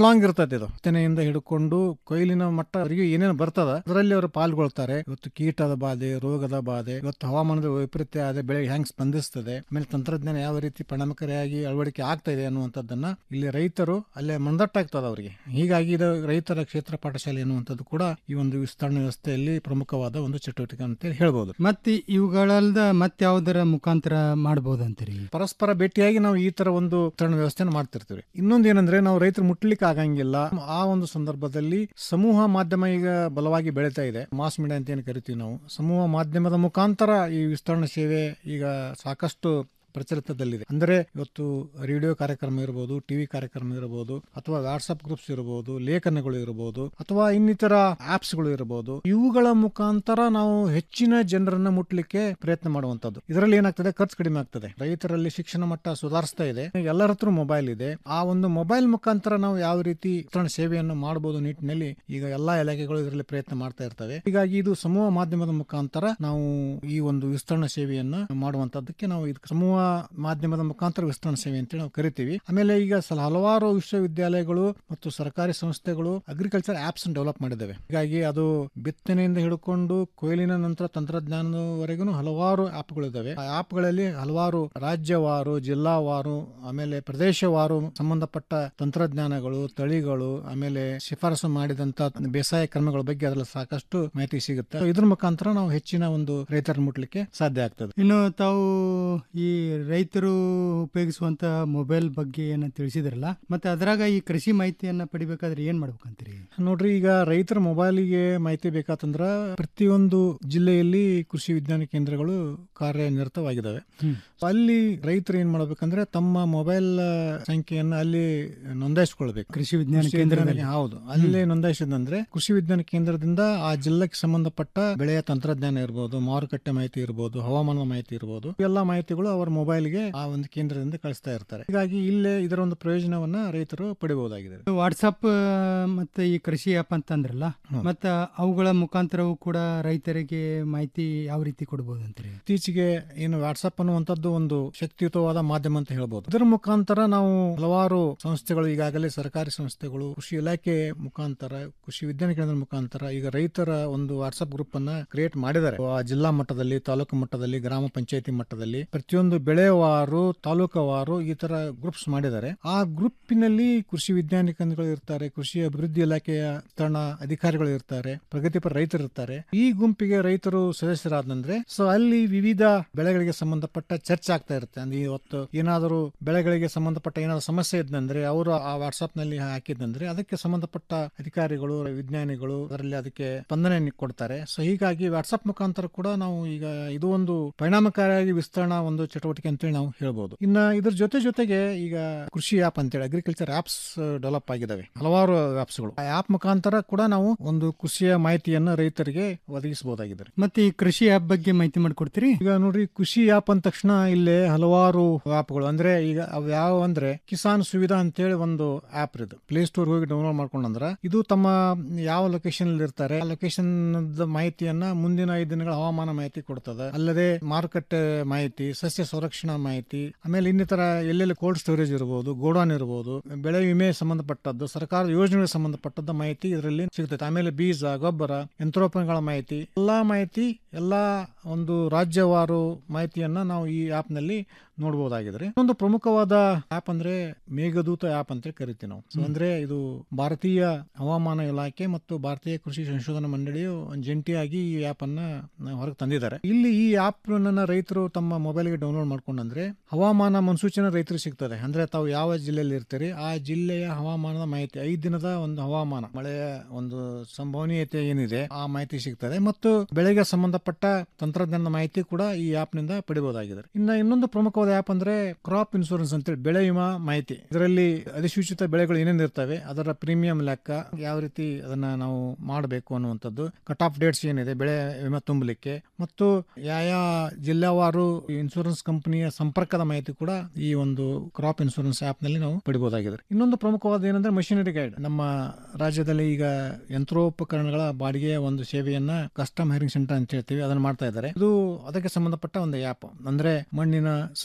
ಲಾಂಗ್ ಇರ್ತದೆ ಇದು ತೆನೆಯಿಂದ ಹಿಡ್ಕೊಂಡು ಕೊಯ್ಲಿನ ಮಟ್ಟವರೆಗೆ ಏನೇನು ಬರ್ತದ ಅದರಲ್ಲಿ ಅವರು ಪಾಲ್ಗೊಳ್ತಾರೆ ಇವತ್ತು ಕೀಟದ ಬಾಧೆ ರೋಗದ ಬಾಧೆ ಇವತ್ತು ಹವಾಮಾನದ ವೈಪರೀತ್ಯ ಆದ ಬೆಳೆ ಹೆಂಗ್ ಸ್ಪಂದಿಸ್ತದೆ ಆಮೇಲೆ ತಂತ್ರಜ್ಞಾನ ಯಾವ ರೀತಿ ಪರಿಣಾಮಕಾರಿಯಾಗಿ ಅಳವಡಿಕೆ ಆಗ್ತಾ ಇದೆ ಅನ್ನುವಂಥದ್ದನ್ನ ಇಲ್ಲಿ ರೈತರು ಅಲ್ಲೇ ಮಂದಟ್ಟಾಗ್ತದೆ ಅವರಿಗೆ ಹೀಗಾಗಿ ಇದು ರೈತರ ಕ್ಷೇತ್ರ ಪಾಠಶಾಲೆ ಅನ್ನುವಂಥದ್ದು ಕೂಡ ಈ ಒಂದು ವಿಸ್ತರಣೆ ವ್ಯವಸ್ಥೆಯಲ್ಲಿ ಪ್ರಮುಖವಾದ ಒಂದು ಚಟುವಟಿಕೆ ಅಂತ ಹೇಳ್ಬೋದು ಮತ್ತೆ ಇವುಗಳಲ್ದ ಮತ್ಯಾವುದರ ಮುಖಾಂತರ ಮಾಡಬಹುದಂತೀರಿ ಪರಸ್ಪರ ಭೇಟಿಯಾಗಿ ನಾವು ಈ ತರ ಒಂದು ವಿತರಣಾ ವ್ಯವಸ್ಥೆಯನ್ನು ಮಾಡ್ತಿರ್ತೀವಿ ಇನ್ನೊಂದು ಏನಂದ್ರೆ ನಾವು ರೈತರು ಮುಟ್ಲಿಕ್ಕೆ ಆಗಂಗಿಲ್ಲ ಆ ಒಂದು ಸಂದರ್ಭದಲ್ಲಿ ಸಮೂಹ ಮಾಧ್ಯಮ ಈಗ ಬಲವಾಗಿ ಬೆಳೀತಾ ಇದೆ ಮಾಸ್ ಮೀಡಿಯಾ ಅಂತ ಏನು ಕರಿತೀವಿ ನಾವು ಸಮೂಹ ಮಾಧ್ಯಮದ ಮುಖಾಂತರ ಈ ವಿಸ್ತರಣಾ ಸೇವೆ ಈಗ ಸಾಕಷ್ಟು ಪ್ರಚಲಿತದಲ್ಲಿದೆ ಅಂದ್ರೆ ಇವತ್ತು ರೇಡಿಯೋ ಕಾರ್ಯಕ್ರಮ ಇರಬಹುದು ಟಿವಿ ಕಾರ್ಯಕ್ರಮ ಇರಬಹುದು ಅಥವಾ ವಾಟ್ಸ್ಆಪ್ ಗ್ರೂಪ್ಸ್ ಇರಬಹುದು ಲೇಖನಗಳು ಇರಬಹುದು ಅಥವಾ ಇನ್ನಿತರ ಆಪ್ಸ್ ಗಳು ಇರಬಹುದು ಇವುಗಳ ಮುಖಾಂತರ ನಾವು ಹೆಚ್ಚಿನ ಜನರನ್ನ ಮುಟ್ಲಿಕ್ಕೆ ಪ್ರಯತ್ನ ಮಾಡುವಂತದ್ದು ಇದರಲ್ಲಿ ಏನಾಗ್ತದೆ ಖರ್ಚು ಕಡಿಮೆ ಆಗ್ತದೆ ರೈತರಲ್ಲಿ ಶಿಕ್ಷಣ ಮಟ್ಟ ಸುಧಾರಿಸ್ತಾ ಇದೆ ಎಲ್ಲರ ಹತ್ರ ಮೊಬೈಲ್ ಇದೆ ಆ ಒಂದು ಮೊಬೈಲ್ ಮುಖಾಂತರ ನಾವು ಯಾವ ರೀತಿ ವಿತರಣಾ ಸೇವೆಯನ್ನು ಮಾಡಬಹುದು ನಿಟ್ಟಿನಲ್ಲಿ ಈಗ ಎಲ್ಲಾ ಇಲಾಖೆಗಳು ಇದರಲ್ಲಿ ಪ್ರಯತ್ನ ಮಾಡ್ತಾ ಇರ್ತವೆ ಹೀಗಾಗಿ ಇದು ಸಮೂಹ ಮಾಧ್ಯಮದ ಮುಖಾಂತರ ನಾವು ಈ ಒಂದು ವಿಸ್ತರಣಾ ಸೇವೆಯನ್ನ ಮಾಡುವಂತದ್ದಕ್ಕೆ ನಾವು ಇದು ಸಮೂಹ ಮಾಧ್ಯಮದ ಮುಖಾಂತರ ವಿಸ್ತರಣಾ ಸೇವೆ ಅಂತ ನಾವು ಕರಿತೀವಿ ಆಮೇಲೆ ಈಗ ಸ- ಹಲವಾರು ವಿಶ್ವವಿದ್ಯಾಲಯಗಳು ಮತ್ತು ಸರ್ಕಾರಿ ಸಂಸ್ಥೆಗಳು ಅಗ್ರಿಕಲ್ಚರ್ ಆಪ್ಸ್ ಡೆವಲಪ್ ಮಾಡಿದ್ದಾವೆ ಹೀಗಾಗಿ ಅದು ಬಿತ್ತನೆಯಿಂದ ಹಿಡ್ಕೊಂಡು ಕೊಯ್ಲಿನ ನಂತರ ತಂತ್ರಜ್ಞಾನದವರೆಗೂ ಹಲವಾರು ಆಪ್ಗಳಿದ್ದಾವೆ ಆ ಆಪ್ಗಳಲ್ಲಿ ಹಲವಾರು ರಾಜ್ಯವಾರು ಜಿಲ್ಲಾವಾರು ಆಮೇಲೆ ಪ್ರದೇಶವಾರು ಸಂಬಂಧಪಟ್ಟ ತಂತ್ರಜ್ಞಾನಗಳು ತಳಿಗಳು ಆಮೇಲೆ ಶಿಫಾರಸು ಮಾಡಿದಂತ ಬೇಸಾಯ ಕ್ರಮಗಳ ಬಗ್ಗೆ ಅದರಲ್ಲಿ ಸಾಕಷ್ಟು ಮಾಹಿತಿ ಸಿಗುತ್ತೆ ಇದ್ರ ಮುಖಾಂತರ ನಾವು ಹೆಚ್ಚಿನ ಒಂದು ರೈತರ ಮುಟ್ಲಿಕ್ಕೆ ಸಾಧ್ಯ ಆಗ್ತದೆ ಇನ್ನು ತಾವು ಈ ರೈತರು ಉಪಯೋಗಿಸುವಂತ ಮೊಬೈಲ್ ಬಗ್ಗೆ ಏನ ತಿಳಿಸಿದ್ರಲ್ಲ ಮತ್ತೆ ಅದ್ರಾಗ ಈ ಕೃಷಿ ಮಾಹಿತಿಯನ್ನ ಪಡಿಬೇಕಾದ್ರೆ ಏನ್ ಮಾಡ್ಬೇಕಂತೀರಿ ನೋಡ್ರಿ ಈಗ ರೈತರ ಮೊಬೈಲಿಗೆ ಮಾಹಿತಿ ಬೇಕಾತಂದ್ರ ಪ್ರತಿಯೊಂದು ಜಿಲ್ಲೆಯಲ್ಲಿ ಕೃಷಿ ವಿಜ್ಞಾನ ಕೇಂದ್ರಗಳು ಕಾರ್ಯನಿರತವಾಗಿದ್ದಾವೆ ಅಲ್ಲಿ ರೈತರು ಏನ್ ಮಾಡ್ಬೇಕಂದ್ರೆ ತಮ್ಮ ಮೊಬೈಲ್ ಸಂಖ್ಯೆಯನ್ನು ಅಲ್ಲಿ ನೋಂದಾಯಿಸಿಕೊಳ್ಬೇಕು ಕೃಷಿ ವಿಜ್ಞಾನ ಕೃಷಿ ಕೇಂದ್ರದಲ್ಲಿ? ವಿಜ್ಞಾನ- ಹೌದು ಅಲ್ಲೇ ನೋಂದಾಯಿಸಿದಂದ್ರೆ ಕೃಷಿ ವಿಜ್ಞಾನ ಕೇಂದ್ರದಿಂದ ಆ ಜಿಲ್ಲೆಗೆ ಸಂಬಂಧಪಟ್ಟ ಬೆಳೆಯ ತಂತ್ರಜ್ಞಾನ ಇರಬಹುದು ಮಾರುಕಟ್ಟೆ ಮಾಹಿತಿ ಇರಬಹುದು ಹವಾಮಾನದ ಮಾಹಿತಿ ಇರಬಹುದು ಎಲ್ಲ ಮಾಹಿತಿಗಳು ಅವರ ಮೊಬೈಲ್ಗೆ ಆ ಒಂದು ಕೇಂದ್ರದಿಂದ ಕಳಿಸ್ತಾ ಇರ್ತಾರೆ ಹೀಗಾಗಿ ಇಲ್ಲೇ ಇದರ ಒಂದು ಪ್ರಯೋಜನವನ್ನ ರೈತರು ಪಡಿಬಹುದಾಗಿದೆ ವಾಟ್ಸಪ್ ಮತ್ತೆ ಈ ಕೃಷಿ ಆ್ಯಪ್ ಅಂತಂದ್ರಲ್ಲ ಮತ್ತ ಅವುಗಳ ಮುಖಾಂತರವೂ ಕೂಡ ರೈತರಿಗೆ ಮಾಹಿತಿ ಯಾವ ರೀತಿ ಕೊಡಬಹುದು ಅಂತೀರಿ ಇತ್ತೀಚೆಗೆ ಏನು ವಾಟ್ಸ್ಆಪ್ ಅನ್ನುವಂಥದ್ದು ಒಂದು ಶಕ್ತಿಯುತವಾದ ಮಾಧ್ಯಮ ಅಂತ ಹೇಳ್ಬೋದು ಇದರ ಮುಖಾಂತರ ನಾವು ಹಲವಾರು ಸಂಸ್ಥೆಗಳು ಈಗಾಗಲೇ ಸರ್ಕಾರಿ ಸಂಸ್ಥೆಗಳು ಕೃಷಿ ಇಲಾಖೆ ಮುಖಾಂತರ ಕೃಷಿ ವಿಜ್ಞಾನ ಕೇಂದ್ರದ ಮುಖಾಂತರ ಈಗ ರೈತರ ಒಂದು ವಾಟ್ಸ್ಆಪ್ ಗ್ರೂಪ್ ಅನ್ನ ಕ್ರಿಯೇಟ್ ಮಾಡಿದ್ದಾರೆ ಆ ಜಿಲ್ಲಾ ಮಟ್ಟದಲ್ಲಿ ತಾಲೂಕು ಮಟ್ಟದಲ್ಲಿ ಗ್ರಾಮ ಪಂಚಾಯತಿ ಮಟ್ಟದಲ್ಲಿ ಪ್ರತಿಯೊಂದು ಬೆಳೆವಾರು ತಾಲೂಕವಾರು ಈ ತರ ಗ್ರೂಪ್ಸ್ ಮಾಡಿದ್ದಾರೆ ಆ ಗ್ರೂಪಿನಲ್ಲಿ ಕೃಷಿ ವಿಜ್ಞಾನ ಕೇಂದ್ರಗಳು ಇರ್ತಾರೆ ಕೃಷಿ ಅಭಿವೃದ್ಧಿ ಇಲಾಖೆಯ ತಣ ಅಧಿಕಾರಿಗಳು ಇರ್ತಾರೆ ಪ್ರಗತಿಪರ ರೈತರು ಇರ್ತಾರೆ ಈ ಗುಂಪಿಗೆ ರೈತರು ಸದಸ್ಯರಾದಂದ್ರೆ ಸೊ ಅಲ್ಲಿ ವಿವಿಧ ಬೆಳೆಗಳಿಗೆ ಸಂಬಂಧಪಟ್ಟ ಚರ್ಚೆ ಆಗ್ತಾ ಇರುತ್ತೆ ಅಂದ್ರೆ ಇವತ್ತು ಏನಾದರೂ ಬೆಳೆಗಳಿಗೆ ಸಂಬಂಧಪಟ್ಟ ಏನಾದ್ರು ಸಮಸ್ಯೆ ಇದ್ದಂದ್ರೆ ಅವರು ಆ ವಾಟ್ಸ್ಆಪ್ ನಲ್ಲಿ ಹಾಕಿದಂದ್ರೆ ಅದಕ್ಕೆ ಸಂಬಂಧಪಟ್ಟ ಅಧಿಕಾರಿಗಳು ವಿಜ್ಞಾನಿಗಳು ಅದರಲ್ಲಿ ಅದಕ್ಕೆ ಸ್ಪಂದನೆ ಕೊಡ್ತಾರೆ ಸೊ ಹೀಗಾಗಿ ವಾಟ್ಸ್ಆಪ್ ಮುಖಾಂತರ ಕೂಡ ನಾವು ಈಗ ಇದು ಒಂದು ಪರಿಣಾಮಕಾರಿಯಾಗಿ ವಿಸ್ತರಣಾ ಒಂದು ಚಟುವಟಿಕೆ ಅಂತೇಳಿ ನಾವು ಹೇಳ್ಬೋದು ಇನ್ನ ಇದ್ರ ಜೊತೆ ಜೊತೆಗೆ ಈಗ ಕೃಷಿ ಆಪ್ ಅಂತೇಳಿ ಅಗ್ರಿಕಲ್ಚರ್ ಆಪ್ಸ್ ಡೆವಲಪ್ ಆಗಿದಾವೆ ಹಲವಾರು ಆಪ್ಸ್ಗಳು ಆ ಆಪ್ ಮುಖಾಂತರ ಕೂಡ ನಾವು ಒಂದು ಕೃಷಿಯ ಮಾಹಿತಿಯನ್ನ ರೈತರಿಗೆ ಒದಗಿಸಬಹುದಾಗಿದೆ ಮತ್ತೆ ಈ ಕೃಷಿ ಆ್ಯಪ್ ಬಗ್ಗೆ ಮಾಹಿತಿ ಮಾಡ್ಕೊಡ್ತೀರಿ ಈಗ ನೋಡ್ರಿ ಕೃಷಿ ಆಪ್ ಅಂದ ತಕ್ಷಣ ಇಲ್ಲೇ ಹಲವಾರು ಆಪ್ಗಳು ಅಂದ್ರೆ ಈಗ ಅವ್ ಯಾವ ಅಂದ್ರೆ ಕಿಸಾನ್ ಸುವಿಧಾ ಅಂತೇಳಿ ಒಂದು ಆಪ್ ಇದು ಪ್ಲೇ ಸ್ಟೋರ್ ಹೋಗಿ ಡೌನ್ಲೋಡ್ ಮಾಡ್ಕೊಂಡ್ರ ಇದು ತಮ್ಮ ಯಾವ ಲೊಕೇಶನ್ ಅಲ್ಲಿ ಇರ್ತಾರೆ ಆ ಲೊಕೇಶನ್ ಮಾಹಿತಿಯನ್ನ ಮುಂದಿನ ಐದು ದಿನಗಳ ಹವಾಮಾನ ಮಾಹಿತಿ ಕೊಡ್ತದೆ ಅಲ್ಲದೆ ಮಾರುಕಟ್ಟೆ ಮಾಹಿತಿ ಸಸ್ಯ ಸಂರಕ್ಷಣಾ ಮಾಹಿತಿ ಆಮೇಲೆ ಇನ್ನಿತರ ಎಲ್ಲೆಲ್ಲಿ ಕೋಲ್ಡ್ ಸ್ಟೋರೇಜ್ ಇರಬಹುದು ಗೋಡಾನ್ ಇರಬಹುದು ಬೆಳೆ ವಿಮೆ ಸಂಬಂಧಪಟ್ಟದ್ದು ಸರ್ಕಾರದ ಯೋಜನೆಗಳಿಗೆ ಸಂಬಂಧಪಟ್ಟದ್ದ ಮಾಹಿತಿ ಇದರಲ್ಲಿ ಸಿಗ್ತೈತೆ ಆಮೇಲೆ ಬೀಜ ಗೊಬ್ಬರ ಯಂತ್ರೋಪಕರಣಗಳ ಮಾಹಿತಿ ಎಲ್ಲಾ ಮಾಹಿತಿ ಎಲ್ಲಾ ಒಂದು ರಾಜ್ಯವಾರು ಮಾಹಿತಿಯನ್ನ ನಾವು ಈ ಆಪ್ ನಲ್ಲಿ ನೋಡಬಹುದಾಗಿದ್ರೆ ಒಂದು ಪ್ರಮುಖವಾದ ಆಪ್ ಅಂದ್ರೆ ಮೇಘದೂತ ಆಪ್ ಅಂತ ಕರಿತೀವಿ ನಾವು ಸೊ ಅಂದ್ರೆ ಇದು ಭಾರತೀಯ ಹವಾಮಾನ ಇಲಾಖೆ ಮತ್ತು ಭಾರತೀಯ ಕೃಷಿ ಸಂಶೋಧನಾ ಮಂಡಳಿಯು ಜಂಟಿಯಾಗಿ ಈ ಆಪ್ ಅನ್ನ ಹೊರಗೆ ತಂದಿದ್ದಾರೆ ಇಲ್ಲಿ ಈ ಆಪ್ ನನ್ನ ರೈತರು ತಮ್ಮ ಮೊಬೈಲ್ಗೆ ಡೌನ್ಲೋಡ್ ಮಾಡ್ಕೊಂಡ್ರೆ ಹವಾಮಾನ ಮುನ್ಸೂಚನೆ ರೈತರಿಗೆ ಸಿಗ್ತದೆ ಅಂದ್ರೆ ತಾವು ಯಾವ ಜಿಲ್ಲೆಯಲ್ಲಿ ಇರ್ತೀರಿ ಆ ಜಿಲ್ಲೆಯ ಹವಾಮಾನದ ಮಾಹಿತಿ ಐದು ದಿನದ ಒಂದು ಹವಾಮಾನ ಮಳೆಯ ಒಂದು ಸಂಭವನೀಯತೆ ಏನಿದೆ ಆ ಮಾಹಿತಿ ಸಿಗ್ತದೆ ಮತ್ತು ಬೆಳೆಗೆ ಸಂಬಂಧಪಟ್ಟ ತಂತ್ರಜ್ಞಾನದ ಮಾಹಿತಿ ಕೂಡ ಈ ಆಪ್ ನಿಂದ ಪಡಿಬಹುದಾಗಿದೆ ಇನ್ನ ಇನ್ನೊಂದು ಪ್ರಮುಖವಾದ ಆಪ್ ಅಂದ್ರೆ ಕ್ರಾಪ್ ಇನ್ಶೂರೆನ್ಸ್ ಅಂತೇಳಿ ಬೆಳೆ ವಿಮಾ ಮಾಹಿತಿ ಇದರಲ್ಲಿ ಅಧಿಸೂಚಿತ ಬೆಳೆಗಳು ಏನೇನು ಇರ್ತವೆ ಅದರ ಪ್ರೀಮಿಯಂ ಲೆಕ್ಕ ಯಾವ ರೀತಿ ಅದನ್ನ ನಾವು ಮಾಡಬೇಕು ಅನ್ನುವಂಥದ್ದು ಕಟ್ ಆಫ್ ಡೇಟ್ಸ್ ಏನಿದೆ ಬೆಳೆ ವಿಮಾ ತುಂಬಲಿಕ್ಕೆ ಮತ್ತು ಯಾವ ಜಿಲ್ಲಾವಾರು ಇನ್ಶೂರೆನ್ಸ್ ಕಂಪನಿಯ ಸಂಪರ್ಕದ ಮಾಹಿತಿ ಕೂಡ ಈ ಒಂದು ಕ್ರಾಪ್ ಇನ್ಶೂರೆನ್ಸ್ ಆಪ್ ನಲ್ಲಿ ನಾವು ಪಡಿಬಹುದಾಗಿದೆ ಇನ್ನೊಂದು ಪ್ರಮುಖವಾದ ಏನಂದ್ರೆ ಮಷಿನರಿ ಗೈಡ್ ನಮ್ಮ ರಾಜ್ಯದಲ್ಲಿ ಈಗ ಯಂತ್ರೋಪಕರಣಗಳ ಬಾಡಿಗೆಯ ಒಂದು ಸೇವೆಯನ್ನ ಕಸ್ಟಮ್ ಹೈರಿಂಗ್ ಸೆಂಟರ್ ಅಂತ ಹೇಳ್ತೀವಿ ಅದನ್ನ ಮಾಡ್ತಾ ಇದ್ದಾರೆ ಇದು ಅದಕ್ಕೆ ಸಂಬಂಧಪಟ್ಟ ಒಂದು ಆಪ್ ಅಂದ್ರೆ ಮಣ್ಣಿನ ಸಾರ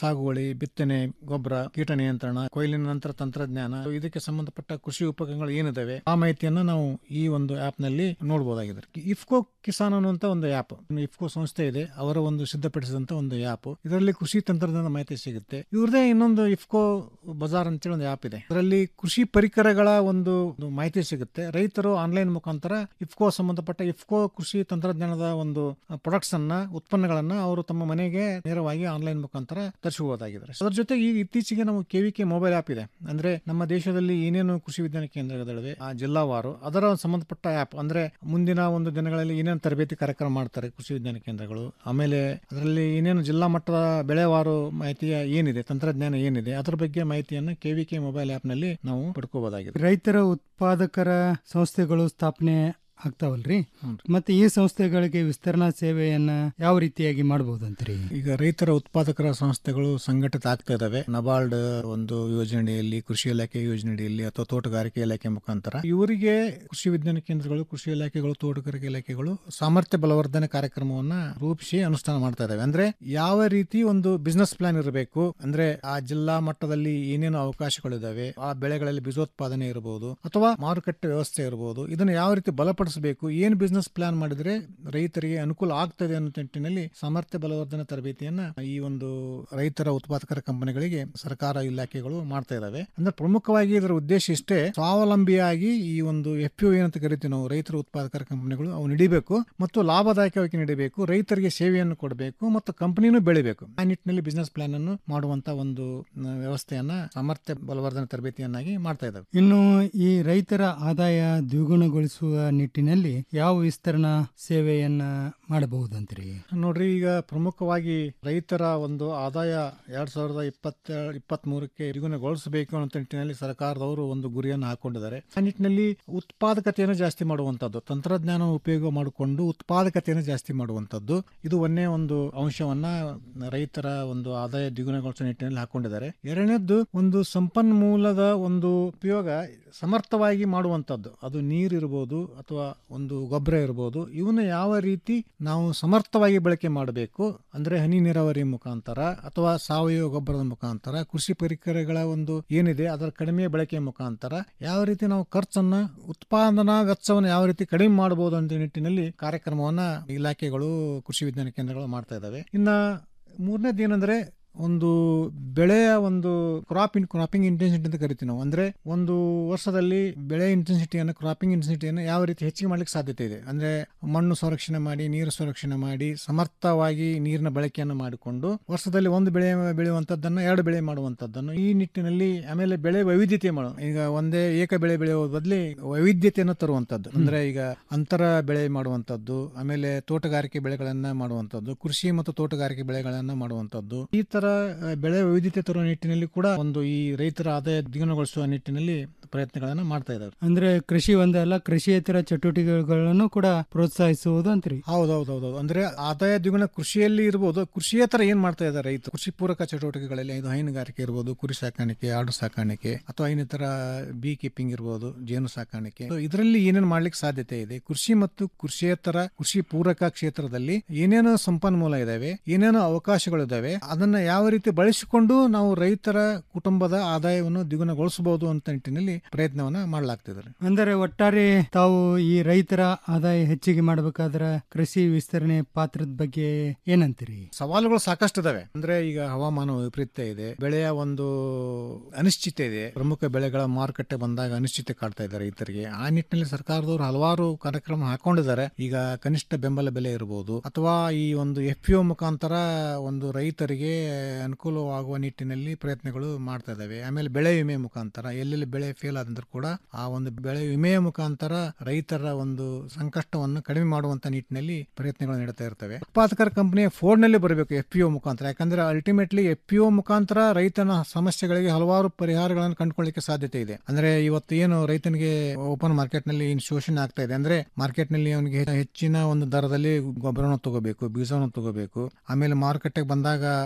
ಸಾಗುವಳಿ ಬಿತ್ತನೆ ಗೊಬ್ಬರ ಕೀಟ ನಿಯಂತ್ರಣ ಕೊಯ್ಲಿನ ನಂತರ ತಂತ್ರಜ್ಞಾನ ಇದಕ್ಕೆ ಸಂಬಂಧಪಟ್ಟ ಕೃಷಿ ಉಪಕರಣಗಳು ಏನಿದಾವೆ ಆ ಮಾಹಿತಿಯನ್ನ ನಾವು ಈ ಒಂದು ಆಪ್ ನಲ್ಲಿ ನೋಡಬಹುದಾಗಿದೆ ಇಫ್ಕೋ ಕಿಸಾನ್ ಅನ್ನುವಂತ ಒಂದು ಆಪ್ ಇಫ್ಕೋ ಸಂಸ್ಥೆ ಇದೆ ಅವರ ಒಂದು ಸಿದ್ಧಪಡಿಸಿದಂತ ಒಂದು ಆಪ್ ಇದರಲ್ಲಿ ಕೃಷಿ ತಂತ್ರಜ್ಞಾನ ಮಾಹಿತಿ ಸಿಗುತ್ತೆ ಇವ್ರದೇ ಇನ್ನೊಂದು ಇಫ್ಕೋ ಬಜಾರ್ ಅಂತೇಳಿ ಒಂದು ಆಪ್ ಇದೆ ಅದರಲ್ಲಿ ಕೃಷಿ ಪರಿಕರಗಳ ಒಂದು ಒಂದು ಮಾಹಿತಿ ಸಿಗುತ್ತೆ ರೈತರು ಆನ್ಲೈನ್ ಮುಖಾಂತರ ಇಫ್ಕೋ ಸಂಬಂಧಪಟ್ಟ ಇಫ್ಕೋ ಕೃಷಿ ತಂತ್ರಜ್ಞಾನದ ಒಂದು ಪ್ರಾಡಕ್ಟ್ಸ್ ಅನ್ನ ಉತ್ಪನ್ನಗಳನ್ನ ಅವರು ತಮ್ಮ ಮನೆಗೆ ನೇರವಾಗಿ ಆನ್ಲೈನ್ ಮುಖಾಂತರ ತರಿಸಬಹುದಾಗಿದೆ ಅದರ ಜೊತೆಗೆ ಈಗ ಇತ್ತೀಚೆಗೆ ನಾವು ಕೆವಿಕೆ ಮೊಬೈಲ್ ಆಪ್ ಇದೆ ಅಂದ್ರೆ ನಮ್ಮ ದೇಶದಲ್ಲಿ ಏನೇನು ಕೃಷಿ ವಿಜ್ಞಾನ ಕೇಂದ್ರಗಳಿವೆ ಆ ಜಿಲ್ಲಾವಾರು ಅದರ ಸಂಬಂಧಪಟ್ಟ ಆಪ್ ಅಂದ್ರೆ ಮುಂದಿನ ಒಂದು ದಿನಗಳಲ್ಲಿ ಏನೇನು ತರಬೇತಿ ಕಾರ್ಯಕ್ರಮ ಮಾಡ್ತಾರೆ ಕೃಷಿ ವಿಜ್ಞಾನ ಕೇಂದ್ರಗಳು ಆಮೇಲೆ ಅದರಲ್ಲಿ ಏನೇನು ಜಿಲ್ಲಾ ಮಟ್ಟದ ಬೆಳೆವಾರು ಮಾಹಿತಿಯ ಏನಿದೆ ತಂತ್ರಜ್ಞಾನ ಏನಿದೆ ಅದರ ಬಗ್ಗೆ ಮಾಹಿತಿಯನ್ನು ಕೆವಿಕೆ ಮೊಬೈಲ್ ಆಪ್ ನಲ್ಲಿ ನಾವು ಪಡ್ಕೋಬಹುದಾಗಿದೆ ರೈತರ ಉತ್ಪಾದಕರ ಸಂಸ್ಥೆಗಳು ಸ್ಥಾಪನೆ ಆಗ್ತಾವಲ್ರಿ ಮತ್ತೆ ಈ ಸಂಸ್ಥೆಗಳಿಗೆ ವಿಸ್ತರಣಾ ಸೇವೆಯನ್ನ ಯಾವ ರೀತಿಯಾಗಿ ಮಾಡಬಹುದಂತ್ರಿ ಈಗ ರೈತರ ಉತ್ಪಾದಕರ ಸಂಸ್ಥೆಗಳು ಸಂಘಟಿತ ಆಗ್ತಾ ಇದಾವೆ ನಬಾರ್ಡ್ ಒಂದು ಯೋಜನೆಯಲ್ಲಿ ಕೃಷಿ ಇಲಾಖೆ ಯೋಜನೆಯಲ್ಲಿ ಅಥವಾ ತೋಟಗಾರಿಕೆ ಇಲಾಖೆ ಮುಖಾಂತರ ಇವರಿಗೆ ಕೃಷಿ ವಿಜ್ಞಾನ ಕೇಂದ್ರಗಳು ಕೃಷಿ ಇಲಾಖೆಗಳು ತೋಟಗಾರಿಕೆ ಇಲಾಖೆಗಳು ಸಾಮರ್ಥ್ಯ ಬಲವರ್ಧನೆ ಕಾರ್ಯಕ್ರಮವನ್ನ ರೂಪಿಸಿ ಅನುಷ್ಠಾನ ಮಾಡ್ತಾ ಇದಾವೆ ಅಂದ್ರೆ ಯಾವ ರೀತಿ ಒಂದು ಬಿಸ್ನೆಸ್ ಪ್ಲಾನ್ ಇರಬೇಕು ಅಂದ್ರೆ ಆ ಜಿಲ್ಲಾ ಮಟ್ಟದಲ್ಲಿ ಏನೇನು ಅವಕಾಶಗಳಿದಾವೆ ಆ ಬೆಳೆಗಳಲ್ಲಿ ಬೀಜೋತ್ಪಾದನೆ ಇರಬಹುದು ಅಥವಾ ಮಾರುಕಟ್ಟೆ ವ್ಯವಸ್ಥೆ ಇರಬಹುದು ಇದನ್ನು ಯಾವ ರೀತಿ ಬಲಪಡಿಸಬೇಕು ಏನ್ ಬಿಸ್ನೆಸ್ ಪ್ಲಾನ್ ಮಾಡಿದ್ರೆ ರೈತರಿಗೆ ಅನುಕೂಲ ಆಗ್ತದೆ ಅನ್ನೋ ನಿಟ್ಟಿನಲ್ಲಿ ಸಾಮರ್ಥ್ಯ ಬಲವರ್ಧನೆ ತರಬೇತಿಯನ್ನ ಈ ಒಂದು ರೈತರ ಉತ್ಪಾದಕರ ಕಂಪನಿಗಳಿಗೆ ಸರ್ಕಾರ ಇಲಾಖೆಗಳು ಮಾಡ್ತಾ ಇದಾವೆ ಅಂದ್ರೆ ಪ್ರಮುಖವಾಗಿ ಇದರ ಉದ್ದೇಶ ಇಷ್ಟೇ ಸ್ವಾವಲಂಬಿಯಾಗಿ ಈ ಒಂದು ಎಫ್ ಯು ಏನಂತ ಕರಿತೀವಿ ನಾವು ರೈತರ ಉತ್ಪಾದಕರ ಕಂಪನಿಗಳು ಅವು ನಡಿಬೇಕು ಮತ್ತು ಲಾಭದಾಯಕವಾಗಿ ನಡಿಬೇಕು ರೈತರಿಗೆ ಸೇವೆಯನ್ನು ಕೊಡಬೇಕು ಮತ್ತು ಕಂಪನಿನೂ ಬೆಳಿಬೇಕು ಆ ನಿಟ್ಟಿನಲ್ಲಿ ಬಿಸ್ನೆಸ್ ಪ್ಲಾನ್ ಅನ್ನು ಮಾಡುವಂತ ಒಂದು ನ, ವ್ಯವಸ್ಥೆಯನ್ನ ಸಾಮರ್ಥ್ಯ ಬಲವರ್ಧನೆ ತರಬೇತಿಯನ್ನಾಗಿ ಮಾಡ್ತಾ ಇದ್ದಾವೆ ಇನ್ನು ಈ ರೈತರ ಆದಾಯ ದ್ವಿಗುಣಗೊಳಿಸುವ ನಿಟ್ಟಿನಲ್ಲಿ ಯಾವ ವಿಸ್ತರಣಾ ಸೇವೆಯನ್ನ ಮಾಡಬಹುದಂತ್ರಿ ನೋಡ್ರಿ ಈಗ ಪ್ರಮುಖವಾಗಿ ರೈತರ ಒಂದು ಆದಾಯ ಎರಡ್ ಸಾವಿರದ ಇಪ್ಪತ್ತ ಇಪ್ಪತ್ತ್ ಮೂರಕ್ಕೆ ದ್ವಿಗುಣಗೊಳಿಸಬೇಕು ಅನ್ನೋ ನಿಟ್ಟಿನಲ್ಲಿ ಸರ್ಕಾರದವರು ಒಂದು ಗುರಿಯನ್ನು ಹಾಕೊಂಡಿದ್ದಾರೆ ಆ ನಿಟ್ಟಿನಲ್ಲಿ ಉತ್ಪಾದಕತೆಯನ್ನು ಜಾಸ್ತಿ ಮಾಡುವಂತದ್ದು ತಂತ್ರಜ್ಞಾನ ಉಪಯೋಗ ಮಾಡಿಕೊಂಡು ಉತ್ಪಾದಕತೆಯನ್ನು ಜಾಸ್ತಿ ಮಾಡುವಂತದ್ದು ಇದು ಒಂದೇ ಒಂದು ಅಂಶವನ್ನ ರೈತರ ಒಂದು ಆದಾಯ ದ್ವಿಗುಣಗೊಳಿಸುವ ನಿಟ್ಟಿನಲ್ಲಿ ಹಾಕೊಂಡಿದ್ದಾರೆ ಎರಡನೇದ್ದು ಒಂದು ಸಂಪನ್ಮೂಲದ ಒಂದು ಉಪಯೋಗ ಸಮರ್ಥವಾಗಿ ಮಾಡುವಂತದ್ದು ಅದು ನೀರು ಇರ್ಬೋದು ಅಥವಾ ಒಂದು ಗೊಬ್ಬರ ಇರ್ಬೋದು ಇವನ್ನ ಯಾವ ರೀತಿ ನಾವು ಸಮರ್ಥವಾಗಿ ಬಳಕೆ ಮಾಡಬೇಕು ಅಂದ್ರೆ ಹನಿ ನೀರಾವರಿ ಮುಖಾಂತರ ಅಥವಾ ಸಾವಯವ ಗೊಬ್ಬರದ ಮುಖಾಂತರ ಕೃಷಿ ಪರಿಕರಗಳ ಒಂದು ಏನಿದೆ ಅದರ ಕಡಿಮೆ ಬಳಕೆ ಮುಖಾಂತರ ಯಾವ ರೀತಿ ನಾವು ಖರ್ಚನ್ನ ಉತ್ಪಾದನಾ ವೆಚ್ಚವನ್ನು ಯಾವ ರೀತಿ ಕಡಿಮೆ ಮಾಡಬಹುದು ಅಂತ ನಿಟ್ಟಿನಲ್ಲಿ ಕಾರ್ಯಕ್ರಮವನ್ನ ಇಲಾಖೆಗಳು ಕೃಷಿ ವಿಜ್ಞಾನ ಕೇಂದ್ರಗಳು ಮಾಡ್ತಾ ಇದಾವೆ ಇನ್ನ ಮೂರನೇದು ಏನಂದ್ರೆ ಒಂದು ಬೆಳೆಯ ಒಂದು ಕ್ರಾಪ್ ಇನ್ ಕ್ರಾಪಿಂಗ್ ಇಂಟೆನ್ಸಿಟಿ ಅಂತ ಕರಿತೀವಿ ನಾವು ಅಂದ್ರೆ ಒಂದು ವರ್ಷದಲ್ಲಿ ಬೆಳೆ ಇಂಟೆನ್ಸಿಟಿಯನ್ನು ಕ್ರಾಪಿಂಗ್ ಇಂಟೆನ್ಸಿಟಿಯನ್ನು ಯಾವ ರೀತಿ ಹೆಚ್ಚಿಗೆ ಮಾಡ್ಲಿಕ್ಕೆ ಸಾಧ್ಯತೆ ಇದೆ ಅಂದ್ರೆ ಮಣ್ಣು ಸಂರಕ್ಷಣೆ ಮಾಡಿ ನೀರು ಸಂರಕ್ಷಣೆ ಮಾಡಿ ಸಮರ್ಥವಾಗಿ ನೀರಿನ ಬಳಕೆಯನ್ನು ಮಾಡಿಕೊಂಡು ವರ್ಷದಲ್ಲಿ ಒಂದು ಬೆಳೆ ಬೆಳೆಯುವಂತದ್ದನ್ನು ಎರಡು ಬೆಳೆ ಮಾಡುವಂತದ್ದನ್ನು ಈ ನಿಟ್ಟಿನಲ್ಲಿ ಆಮೇಲೆ ಬೆಳೆ ವೈವಿಧ್ಯತೆ ಮಾಡೋ ಈಗ ಒಂದೇ ಏಕ ಬೆಳೆ ಬೆಳೆಯುವ ಬದಲಿ ವೈವಿಧ್ಯತೆಯನ್ನು ತರುವಂತದ್ದು ಅಂದ್ರೆ ಈಗ ಅಂತರ ಬೆಳೆ ಮಾಡುವಂತದ್ದು ಆಮೇಲೆ ತೋಟಗಾರಿಕೆ ಬೆಳೆಗಳನ್ನ ಮಾಡುವಂತದ್ದು ಕೃಷಿ ಮತ್ತು ತೋಟಗಾರಿಕೆ ಬೆಳೆಗಳನ್ನ ಮಾಡುವಂತದ್ದು ಈ ತರ ಆ, ಬೆಳೆ ವೈವಿಧ್ಯತೆ ತರುವ ನಿಟ್ಟಿನಲ್ಲಿ ಕೂಡ ಒಂದು ಈ ರೈತರ ಆದಾಯ ದ್ವಿಗುಣಗೊಳಿಸುವ ನಿಟ್ಟಿನಲ್ಲಿ ಪ್ರಯತ್ನಗಳನ್ನ ಮಾಡ್ತಾ ಇದ್ದಾರೆ ಅಂದ್ರೆ ಕೃಷಿ ಒಂದೇ ಅಲ್ಲ ಕೃಷಿಯೇತರ ಚಟುವಟಿಕೆಗಳನ್ನು ಕೂಡ ಪ್ರೋತ್ಸಾಹಿಸುವುದು ಅಂತ್ರಿ ಹೌದೌದೌದು ಅಂದ್ರೆ ಆದಾಯ ದ್ವಿಗುಣ ಕೃಷಿಯಲ್ಲಿ ಇರ್ಬೋದು ಕೃಷಿಯೇತರ ಏನ್ ಮಾಡ್ತಾ ಇದ್ದಾರೆ ರೈತ ಕೃಷಿ ಪೂರಕ ಚಟುವಟಿಕೆಗಳಲ್ಲಿ ಇದು ಹೈನುಗಾರಿಕೆ ಇರ್ಬೋದು ಕುರಿ ಸಾಕಾಣಿಕೆ ಆಡು ಸಾಕಾಣಿಕೆ ಅಥವಾ ಇನ್ನಿತರ ಬಿ ಕೀಪಿಂಗ್ ಇರ್ಬೋದು ಜೇನು ಸಾಕಾಣಿಕೆ So, ಇದರಲ್ಲಿ ಏನೇನು ಮಾಡ್ಲಿಕ್ಕೆ ಸಾಧ್ಯತೆ ಇದೆ ಕೃಷಿ ಮತ್ತು ಕೃಷಿಯೇತರ ಕೃಷಿ ಪೂರಕ ಕ್ಷೇತ್ರದಲ್ಲಿ ಏನೇನು ಸಂಪನ್ಮೂಲ ಇದಾವೆ ಏನೇನು ಅವಕಾಶಗಳಿದಾವೆ ಅದನ್ನ ಯಾವ ರೀತಿ ಬಳಸಿಕೊಂಡು ನಾವು ರೈತರ ಕುಟುಂಬದ ಆದಾಯವನ್ನು ದ್ವಿಗುಣಗೊಳಿಸಬಹುದು ಅಂತ ನಿಟ್ಟಿನಲ್ಲಿ ಪ್ರಯತ್ನವನ್ನ ಮಾಡಲಾಗ್ತಿದ್ದಾರೆ ಅಂದರೆ ಒಟ್ಟಾರೆ ತಾವು ಈ ರೈತರ ಆದಾಯ ಹೆಚ್ಚಿಗೆ ಮಾಡಬೇಕಾದ್ರೆ ಕೃಷಿ ವಿಸ್ತರಣೆ ಪಾತ್ರದ ಬಗ್ಗೆ ಏನಂತೀರಿ ಸವಾಲುಗಳು ಸಾಕಷ್ಟು ಇದಾವೆ ಅಂದ್ರೆ ಈಗ ಹವಾಮಾನ ವೈಪರೀತ್ಯ ಇದೆ ಬೆಳೆಯ ಒಂದು ಅನಿಶ್ಚಿತೆ ಇದೆ ಪ್ರಮುಖ ಬೆಳೆಗಳ ಮಾರುಕಟ್ಟೆ ಬಂದಾಗ ಅನಿಶ್ಚಿತೆ ಕಾಡ್ತಾ ಇದೆ ರೈತರಿಗೆ ಆ ನಿಟ್ಟಿನಲ್ಲಿ ಸರ್ಕಾರದವರು ಹಲವಾರು ಕಾರ್ಯಕ್ರಮ ಹಾಕೊಂಡಿದ್ದಾರೆ ಈಗ ಕನಿಷ್ಠ ಬೆಂಬಲ ಬೆಲೆ ಇರಬಹುದು ಅಥವಾ ಈ ಒಂದು ಎಫ್ ಮುಖಾಂತರ ಒಂದು ರೈತರಿಗೆ ಅನುಕೂಲವಾಗುವ ನಿಟ್ಟಿನಲ್ಲಿ ಪ್ರಯತ್ನಗಳು ಮಾಡ್ತಾ ಇದಾವೆ ಆಮೇಲೆ ಬೆಳೆ ವಿಮೆ ಮುಖಾಂತರ ಎಲ್ಲೆಲ್ಲಿ ಬೆಳೆ ಫೇಲ್ ಆದಂದ್ರೂ ಕೂಡ ಆ ಒಂದು ಬೆಳೆ ವಿಮೆಯ ಮುಖಾಂತರ ರೈತರ ಒಂದು ಸಂಕಷ್ಟವನ್ನು ಕಡಿಮೆ ಮಾಡುವಂತ ನಿಟ್ಟಿನಲ್ಲಿ ಪ್ರಯತ್ನಗಳು ನಡೀತಾ ಇರ್ತವೆ ಉತ್ಪಾದಕರ ಕಂಪನಿಯ ಫೋನ್ ನಲ್ಲಿ ಬರಬೇಕು ಎಫ್ ಪಿ ಮುಖಾಂತರ ಯಾಕಂದ್ರೆ ಅಲ್ಟಿಮೇಟ್ಲಿ ಎಫ್ ಪಿ ಮುಖಾಂತರ ರೈತನ ಸಮಸ್ಯೆಗಳಿಗೆ ಹಲವಾರು ಪರಿಹಾರಗಳನ್ನು ಕಂಡುಕೊಳ್ಳಿಕ್ಕೆ ಸಾಧ್ಯತೆ ಇದೆ ಅಂದ್ರೆ ಇವತ್ತು ಏನು ರೈತನಿಗೆ ಓಪನ್ ಮಾರ್ಕೆಟ್ ನಲ್ಲಿ ಏನು ಶೋಷಣೆ ಆಗ್ತಾ ಇದೆ ಅಂದ್ರೆ ಮಾರ್ಕೆಟ್ ನಲ್ಲಿ ಅವನಿಗೆ ಹೆಚ್ಚಿನ ಒಂದು ದರದಲ್ಲಿ ಗೊಬ್ಬರವನ್ನು ತಗೋಬೇಕು ಬೀಜವನ್ನು ತಗೋಬೇಕು ಆಮೇಲೆ ಮಾರುಕಟ್ಟೆಗೆ ಬಂದಾಗ ಆ ಶೋಷಣೆ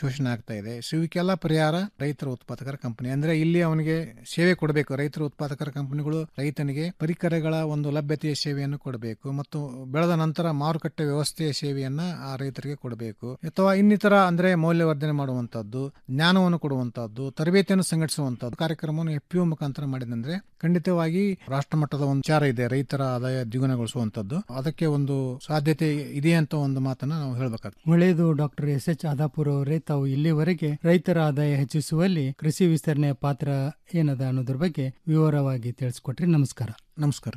ಡಿಸ್ಟ್ರಿಬ್ಯೂಷನ್ ಆಗ್ತಾ ಇದೆ ಸೊ ಇವಕ್ಕೆಲ್ಲ ಪರಿಹಾರ ರೈತರ ಉತ್ಪಾದಕರ ಕಂಪನಿ ಅಂದ್ರೆ ಇಲ್ಲಿ ಅವನಿಗೆ ಸೇವೆ ಕೊಡಬೇಕು ರೈತರ ಉತ್ಪಾದಕರ ಕಂಪನಿಗಳು ರೈತನಿಗೆ ಪರಿಕರಗಳ ಒಂದು ಲಭ್ಯತೆಯ ಸೇವೆಯನ್ನು ಕೊಡಬೇಕು ಮತ್ತು ಬೆಳೆದ ನಂತರ ಮಾರುಕಟ್ಟೆ ವ್ಯವಸ್ಥೆಯ ಸೇವೆಯನ್ನ ಆ ರೈತರಿಗೆ ಕೊಡಬೇಕು ಅಥವಾ ಇನ್ನಿತರ ಅಂದ್ರೆ ಮೌಲ್ಯವರ್ಧನೆ ಮಾಡುವಂತದ್ದು ಜ್ಞಾನವನ್ನು ಕೊಡುವಂತದ್ದು ತರಬೇತಿಯನ್ನು ಸಂಘಟಿಸುವಂತದ್ದು ಕಾರ್ಯಕ್ರಮವನ್ನು ಎಫ್ ಪಿ ಮುಖಾಂತರ ಮಾಡಿದಂದ್ರೆ ಖಂಡಿತವಾಗಿ ರಾಷ್ಟ್ರ ಮಟ್ಟದ ಒಂದು ವಿಚಾರ ಇದೆ ರೈತರ ಆದಾಯ ದ್ವಿಗುಣಗೊಳಿಸುವಂತದ್ದು ಅದಕ್ಕೆ ಒಂದು ಸಾಧ್ಯತೆ ಇದೆ ಅಂತ ಒಂದು ಮಾತನ್ನ ನಾವು ಹೇಳ್ಬೇಕಾಗ್ತದೆ ಒಳ್ಳೆಯದು ಡಾಕ್ಟರ್ ಎಸ್ ಎಚ್ ಆದಾಪುರ್ ಅವರೇ ತಾವು ಇಲ್ಲಿವರೆಗೆ ರೈತರ ಆದಾಯ ಹೆಚ್ಚಿಸುವಲ್ಲಿ ಕೃಷಿ ವಿಸ್ತರಣೆಯ ಪಾತ್ರ ಏನದ ಅನ್ನೋದ್ರ ಬಗ್ಗೆ ವಿವರವಾಗಿ ತಿಳಿಸ್ಕೊಟ್ರಿ ನಮಸ್ಕಾರ ನಮಸ್ಕಾರ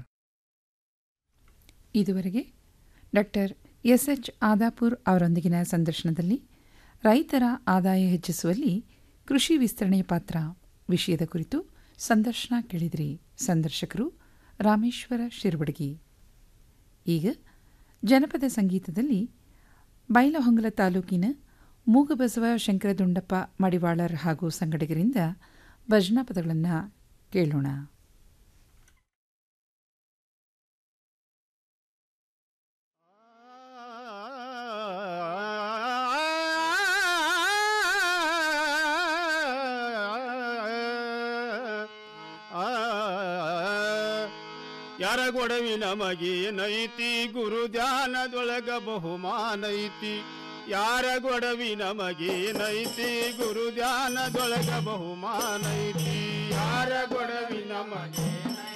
ಇದುವರೆಗೆ ಡಾಕ್ಟರ್ ಎಸ್ ಎಚ್ ಆದಾಪುರ್ ಅವರೊಂದಿಗಿನ ಸಂದರ್ಶನದಲ್ಲಿ ರೈತರ ಆದಾಯ ಹೆಚ್ಚಿಸುವಲ್ಲಿ ಕೃಷಿ ವಿಸ್ತರಣೆಯ ಪಾತ್ರ ವಿಷಯದ ಕುರಿತು ಸಂದರ್ಶನ ಕೇಳಿದ್ರಿ ಸಂದರ್ಶಕರು ರಾಮೇಶ್ವರ ಶಿರ್ಬಡಗಿ ಈಗ ಜನಪದ ಸಂಗೀತದಲ್ಲಿ ಬೈಲಹೊಂಗಲ ತಾಲೂಕಿನ ಮೂಗಬಸವ ಶಂಕರದುಂಡಪ್ಪ ಮಡಿವಾಳರ್ ಹಾಗೂ ಸಂಗಡಿಗರಿಂದ ಭಜನಾ ಪದಗಳನ್ನು ಕೇಳೋಣ ಯಾರ ಗೊಡವಿ ನಮಗೇನೈತಿ ಗುರು ಧ್ಯಾನದೊಳಗ ಬಹುಮಾನೈತಿ ಯಾರ ಗೊಡವಿ ನಮಗೇನೈತಿ ಗುರು ಧ್ಯಾನದೊಳಗ ಬಹುಮಾನೈತಿ ಯಾರ ಗೊಡವಿ ನಮಗೆ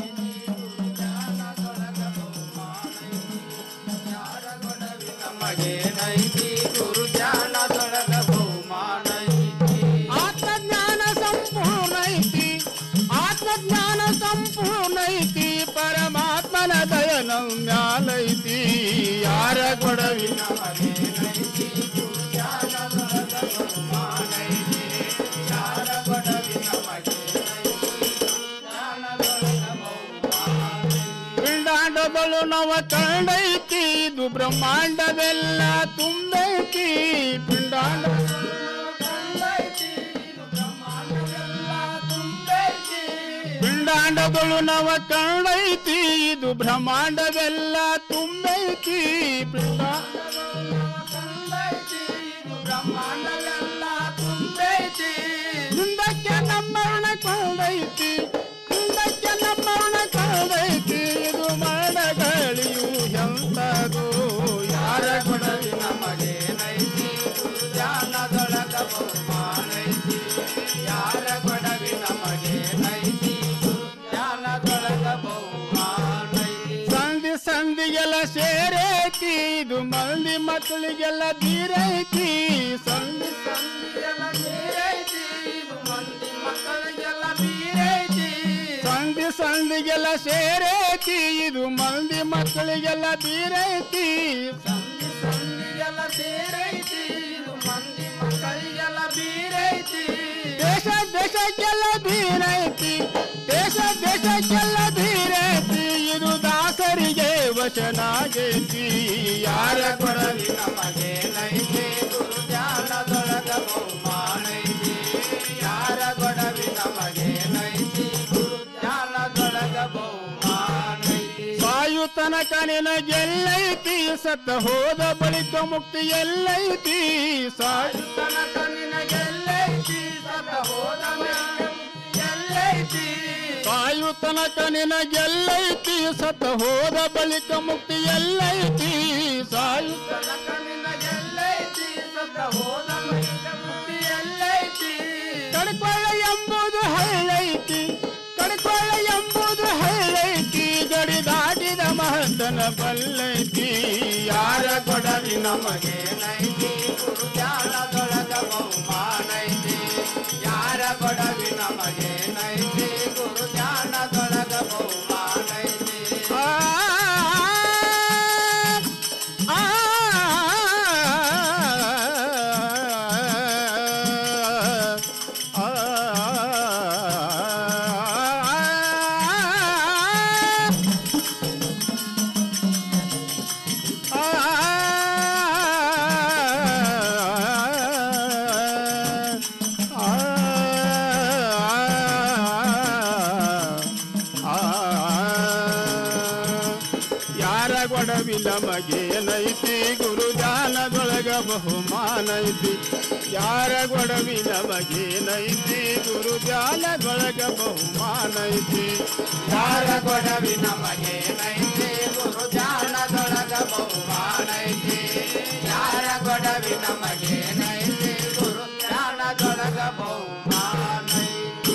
ನಮಗೇನೈತಿ ಗುರು ಧ್ಯಾನದೊಳಗ ಬಹುಮಾನೈತಿ ಆತ್ಮಜ್ಞಾನ ಸಂಪೂರ್ಣ ಐತಿ ಆತ್ಮಜ್ಞಾನ ಸಂಪೂರ್ಣ ಐತಿ ಪರಮಾತ್ಮನ ದಯ ನಮ್ ಮ್ಯಾಲೈತಿ ಯಾರ ಕೊಡವಿ ನಮಗೇನೈತಿ ಗುರು ಧ್ಯಾನದೊಳಗ ಬಹುಮಾನೈತಿ ಯಾರ ಕೊಡವಿ ಪಿಂಡಾಂಡಗಳು ನವ ಕಂಡೈತಿ ಇದು ಬ್ರಹ್ಮಾಂಡವೆಲ್ಲ ತುಂಬೈತಿ ಪಿಂಡಾಂಡ ಪಿಂಡಾಂಡಗಳು ನವ ಕಂಡೈತಿ ಇದು ಬ್ರಹ್ಮಾಂಡವೆಲ್ಲ ತುಂಬೈತಿ ಪಿಂಡ ಹಿಂದಕ್ಕೆ ನಮ್ಮರಣ ಕೊಂಡೈತಿ ಹಿಂದಕ್ಕೆ ನಮ್ಮರಣ ಕೊಂಡೈತಿ ಇದು ಮರಣಗಳಿಯು ಎಂತದು ಯಾರ ಕೊಡಲಿ ನಮಗೆ ನೈತಿ ಧ್ಯಾನದೊಳಗ ಬಹುಮಾನೈತಿ ಯಾರ ಕೊಡವಿ ನಮಗೆ ನೈತಿ ಧ್ಯಾನದೊಳಗ ಬಹುಮಾನೈತಿ ಸಂಧಿ ಸಂಧಿಗೆಲ್ಲ ಸೇರೈತಿ ಇದು ಮಂದಿ ಮಕ್ಕಳಿಗೆಲ್ಲ ಬೀರೈತಿ ಸಂಧಿ ಸಂಧಿಗೆಲ್ಲ ಸೇರೈತಿ ಇದು ಮಂದಿ ಮಕ್ಕಳಿಗೆಲ್ಲ ಬೀರೈತಿ ಸಂಧಿ ಸಂಧಿಗೆಲ್ಲ ಸೇರೈತಿ ಇದು ಮಂದಿ ಮಕ್ಕಳಿಗೆಲ್ಲ ಬೀರೈತಿ ಸಂಧಿ ಸಂಧಿಗೆಲ್ಲ ಸೇರೈತಿ ಇದು ಮಂದಿ ಮಕ್ಕಳಿಗೆಲ್ಲ ಬೀರೈತಿ ದೇಶ ದೇಶಕ್ಕೆಲ್ಲ ಬೀರೈತಿ ದೇಶ ದೇಶಕ್ಕೆಲ್ಲ ಬೀರೈತಿ ಇದು ದಾಸರಿಗೆ ವಚನಾಗೈತಿ ಯಾರ ಕೊಡಲಿ ನಮಗೆ ನೈತಿ ಗುರು ಜ್ಞಾನದೊಳಗ ಬಹುಮಾನೈತಿ ಯಾರ ಕೊಡಲಿ ನಮಗೆ ನೈತಿ ಗುರು ಜ್ಞಾನದೊಳಗ ಬಹುಮಾನೈತಿ ಸಾಯು ತನಕ ನಿನಗೆಲ್ಲೈತಿ ಸತ್ತ ಹೋದ ಬಳಿಕ ಮುಕ್ತಿ ಎಲ್ಲೈತಿ ಸಾಯು ತನಕ ನಿನಗೆಲ್ಲೈತಿ ಸತ್ತ ಹೋದ ಬಳಿಕ ಮುಕ್ತಿ ಎಲ್ಲೈತಿ ಸಾಯು ತನಕ ನಿನಗೆಲ್ಲೈತಿ ಸತ್ತ ಹೋದ ಬಳಿಕ ಮುಕ್ತಿ ಎಲ್ಲೈತಿ ಸಾಯು ತನಕ ನಿನಗೆಲ್ಲೈತಿ ಸತ್ತ ಹೋದ ಬಳಿಕ ಮುಕ್ತಿ ಎಲ್ಲೈತಿ ಕಡ್ಕೊಳ್ಳ ಎಂಬುದು ಹಳ್ಳೈತಿ ಕಡ್ಕೊಳ್ಳ ಎಂಬುದು ಹಳ್ಳೈತಿ ಗಡಿ ದಾಟಿದ ಮಹಂತನ ಬಲ್ಲೈತಿ ಯಾರ ಕೊಡಲಿ ನಮಗೆ ನೈತಿ ಗುರು ಜ್ಞಾನದೊಳಗ ಬಹುಮಾನೈತಿ ಯಾರ ಕೊಡಲಿ ನಮಗೆ ನೈತಿ ಗುರು ಜ್ಞಾನದೊಳಗ ಬಹುಮಾನೈತಿ ಆ ಆ ಆ ಗೊಡವಿ ನಮಗೇನೈತಿ ಗುರು ಧ್ಯಾನದೊಳಗ ಬಹುಮಾನ ಐತಿ ಯಾರ ಗೊಡವಿ ನಮಗೇನೈತಿ ಗುರು ಧ್ಯಾನದೊಳಗ ಬಹುಮಾನ ಐತಿ ಯಾರ ಗೊಡವಿ ನಮಗೇನೈತಿ ಗುರು ಧ್ಯಾನದೊಳಗ ಬಹುಮಾನ ಐತಿ ಯಾರ ಗೊಡವಿ ನಮಗೇನೈತಿ ಗುರು ಧ್ಯಾನದೊಳಗ ಬಹುಮಾನ ಐತಿ